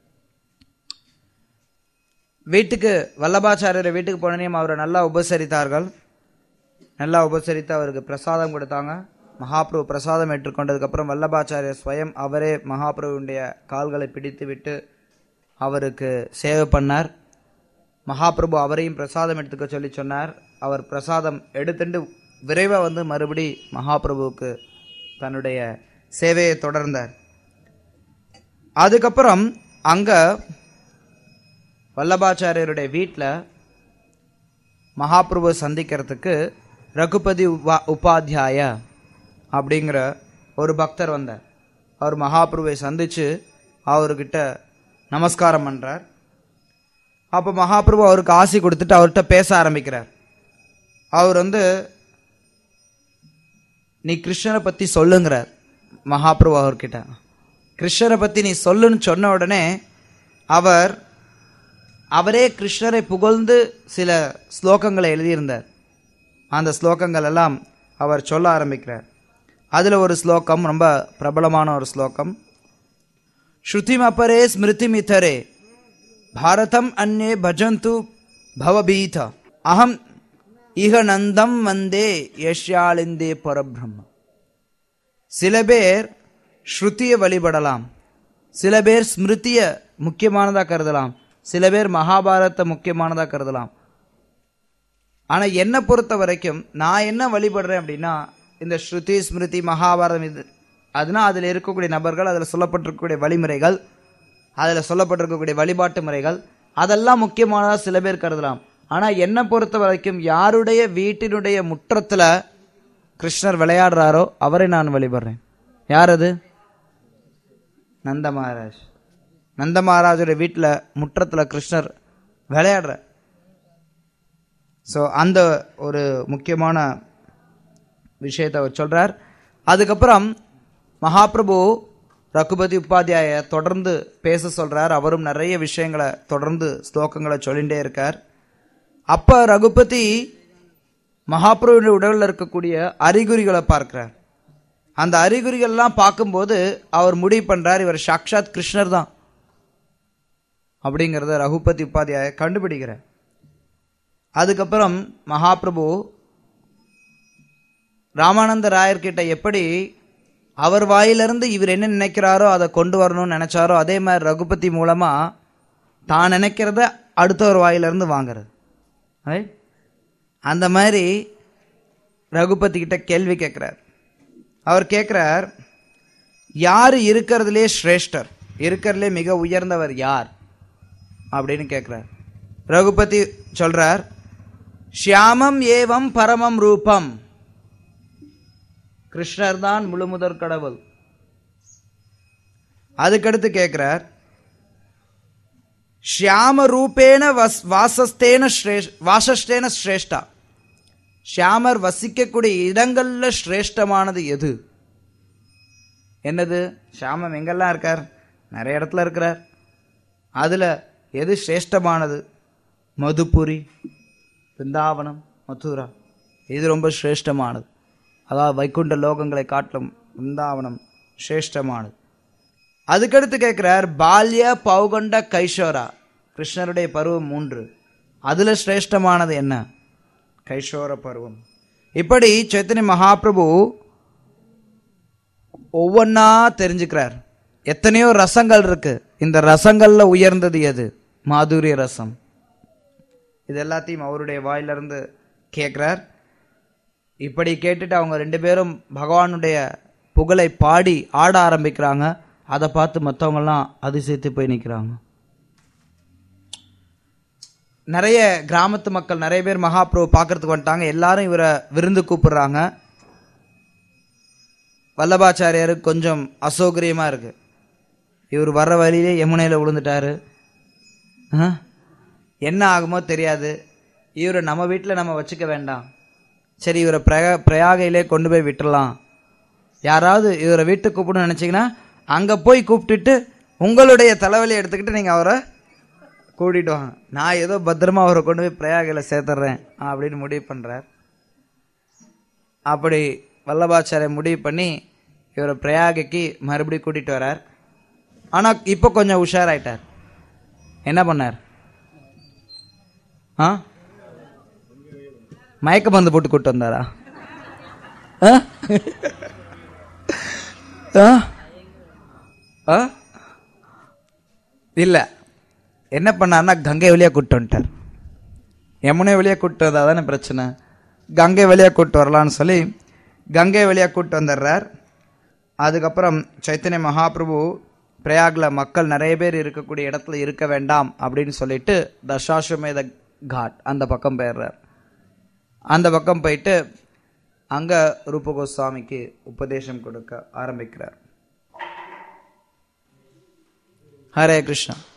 வீட்டுக்கு வல்லபாச்சாரியர் வீட்டுக்கு போனனையும் அவரை நல்லா உபசரித்தார்கள் நல்லா உபசரித்து அவருக்கு பிரசாதம் கொடுத்தாங்க மகாபிரபு பிரசாதம் ஏற்றுக்கொண்டதுக்கப்புறம் வல்லபாச்சாரியர் ஸ்வயம் அவரே மகாபிரபுடைய கால்களை பிடித்து விட்டு அவருக்கு சேவை பண்ணார் மகாபிரபு அவரையும் பிரசாதம் எடுத்துக்க சொல்லி சொன்னார் அவர் பிரசாதம் எடுத்துட்டு விரைவாக வந்து மறுபடி மகாபிரபுவுக்கு தன்னுடைய சேவையை தொடர்ந்தார் அதுக்கப்புறம் அங்க வல்லபாச்சாரியருடைய வீட்டில் மகாபிரபு சந்திக்கிறதுக்கு ரகுபதி உபா உபாத்தியாய அப்படிங்கிற ஒரு பக்தர் வந்தார் அவர் மகாபிரபுவை சந்திச்சு அவர்கிட்ட நமஸ்காரம் பண்றார் அப்போ மகாபிரபு அவருக்கு ஆசி கொடுத்துட்டு அவர்கிட்ட பேச ஆரம்பிக்கிறார் அவர் வந்து நீ கிருஷ்ணரை பத்தி சொல்லுங்கிறார் மகாபிரபு அவர்கிட்ட கிருஷ்ணரை பத்தி நீ சொல்லுன்னு சொன்ன உடனே அவர் அவரே கிருஷ்ணரை புகழ்ந்து சில ஸ்லோகங்களை எழுதியிருந்தார் அந்த ஸ்லோகங்கள் எல்லாம் அவர் சொல்ல ஆரம்பிக்கிறார் அதில் ஒரு ஸ்லோகம் ரொம்ப பிரபலமான ஒரு ஸ்லோகம் ஸ்ருதிம் அப்பரே ஸ்மிருதிம் இதரே பாரதம் அந்நே பஜந்து பவபீத அகம் இக நந்தம் வந்தே யஷ்யாலிந்தே பரபிரம்ம சில பேர் ஸ்ருதியை வழிபடலாம் சில பேர் ஸ்மிருதிய முக்கியமானதா கருதலாம் சில பேர் மகாபாரத்தை முக்கியமானதா கருதலாம் ஆனா என்னை பொறுத்த வரைக்கும் நான் என்ன வழிபடுறேன் அப்படின்னா இந்த ஸ்ருதி ஸ்மிருதி மகாபாரதம் இது அதுனா அதில் இருக்கக்கூடிய நபர்கள் அதில் சொல்லப்பட்டிருக்கக்கூடிய வழிமுறைகள் அதில் சொல்லப்பட்டிருக்கக்கூடிய வழிபாட்டு முறைகள் அதெல்லாம் முக்கியமானதாக சில பேர் கருதலாம் ஆனால் என்னை பொறுத்த வரைக்கும் யாருடைய வீட்டினுடைய முற்றத்தில் கிருஷ்ணர் விளையாடுறாரோ அவரை நான் வழிபடுறேன் யார் அது நந்த மகாராஜ் நந்த மகாராஜோட வீட்டில் முற்றத்தில் கிருஷ்ணர் விளையாடுற ஸோ அந்த ஒரு முக்கியமான விஷயத்தை அவர் சொல்றார் அதுக்கப்புறம் மகாபிரபு ரகுபதி உபாத்தியாய தொடர்ந்து பேச சொல்றார் அவரும் நிறைய விஷயங்களை தொடர்ந்து ஸ்லோகங்களை சொல்லிகிட்டே இருக்கார் அப்ப ரகுபதி மகாபிரபுடைய உடலில் இருக்கக்கூடிய அறிகுறிகளை பார்க்கிறார் அந்த அறிகுறிகள்லாம் பார்க்கும்போது அவர் முடிவு பண்றார் இவர் சாக்ஷாத் கிருஷ்ணர் தான் அப்படிங்கிறத ரகுபதி உபாத்தியாய கண்டுபிடிக்கிறார் அதுக்கப்புறம் மகாபிரபு ராமானந்த ராயர்கிட்ட எப்படி அவர் வாயிலிருந்து இவர் என்ன நினைக்கிறாரோ அதை கொண்டு வரணும்னு நினைச்சாரோ அதே மாதிரி ரகுபதி மூலமா தான் நினைக்கிறத அடுத்தவர் வாயிலிருந்து வாங்குறது Right? அந்த மாதிரி ரகுபதி கிட்ட கேள்வி கேட்கிறார் அவர் கேட்கிறார் யார் இருக்கிறதுலே சிரேஷ்டர் இருக்கிறதுலே மிக உயர்ந்தவர் யார் அப்படின்னு கேட்கிறார் ரகுபதி சொல்றார் ஷியாமம் ஏவம் பரமம் ரூபம் கிருஷ்ணர் தான் முழுமுதற் கடவுள் அதுக்கடுத்து கேட்கிறார் ஷியாம ரூபேன வஸ் வாசஸ்தேன ஸ்ரேஷ் வாசஸ்தேன ஸ்ரேஷ்டா ஷியாமர் வசிக்கக்கூடிய இடங்கள்ல சிரேஷ்டமானது எது என்னது ஷியாமம் எங்கெல்லாம் இருக்கார் நிறைய இடத்துல இருக்கிறார் அதுல எது சிரேஷ்டமானது மதுபுரி பிருந்தாவனம் மதுரா இது ரொம்ப சிரேஷ்டமானது அதாவது வைகுண்ட லோகங்களை காட்டிலும் பிருந்தாவனம் சிரேஷ்டமானது அதுக்கடுத்து கேட்கிறார் பால்ய பௌகண்ட கைஷோரா கிருஷ்ணருடைய பருவம் மூன்று அதுல சிரேஷ்டமானது என்ன கைஷோர பருவம் இப்படி சைத்தன்ய மகாபிரபு ஒவ்வொன்னா தெரிஞ்சுக்கிறார் எத்தனையோ ரசங்கள் இருக்கு இந்த ரசங்கள்ல உயர்ந்தது எது மாதுரிய ரசம் இது எல்லாத்தையும் அவருடைய வாயிலிருந்து கேட்கிறார் இப்படி கேட்டுட்டு அவங்க ரெண்டு பேரும் பகவானுடைய புகழை பாடி ஆட ஆரம்பிக்கிறாங்க அதை பார்த்து மற்றவங்கெல்லாம் அதிசயித்து போய் நிற்கிறாங்க நிறைய கிராமத்து மக்கள் நிறைய பேர் மகாபிரபு பார்க்கறதுக்கு வந்துட்டாங்க எல்லாரும் இவரை விருந்து கூப்பிடுறாங்க வல்லபாச்சாரியாருக்கு கொஞ்சம் அசௌகரியமா இருக்கு இவர் வர்ற வழியிலே யமுனையில் விழுந்துட்டாரு ஆ? என்ன ஆகுமோ தெரியாது இவரை நம்ம வீட்டில் நம்ம வச்சுக்க வேண்டாம் சரி இவரை பிரயா பிரயாகையிலே கொண்டு போய் விட்டுறலாம் யாராவது இவரை வீட்டுக்கு கூப்பிடணும்னு நினச்சிங்கன்னா அங்கே போய் கூப்பிட்டுட்டு உங்களுடைய தலைவலியை எடுத்துக்கிட்டு நீங்கள் அவரை கூட்டிட்டு வாங்க நான் ஏதோ பத்திரமா அவரை கொண்டு போய் பிரயாகையில் சேர்த்துட்றேன் அப்படின்னு முடிவு பண்ணுறார் அப்படி வல்லபாச்சாரிய முடிவு பண்ணி இவரை பிரயாகைக்கு மறுபடியும் கூட்டிட்டு வரார் ஆனால் இப்போ கொஞ்சம் உஷாராயிட்டார் என்ன பண்ணார் ஆ மயக்க மருந்து போட்டு கூட்டு வந்தாரா ஆ? ஆ? ஆ? இல்ல என்ன பண்ணார்னா கங்கை வழியா கூட்டு வந்துட்டார் யமுனை வழியா கூட்டு வந்தா தானே பிரச்சனை கங்கை வழியா கூட்டு வரலான்னு சொல்லி கங்கை வழியா கூட்டு வந்துடுறார் அதுக்கப்புறம் சைத்தன்ய மகாபிரபு பிரயாக்ல மக்கள் நிறைய பேர் இருக்கக்கூடிய இடத்துல இருக்க வேண்டாம் அப்படின்னு சொல்லிட்டு தசாஸ்வமேத காட் அந்த பக்கம் போயிடுறார் அந்த பக்கம் போயிட்டு அங்க ரூப கோஸ்வாமிக்கு உபதேசம் கொடுக்க ஆரம்பிக்கிறார் ஹரே கிருஷ்ணா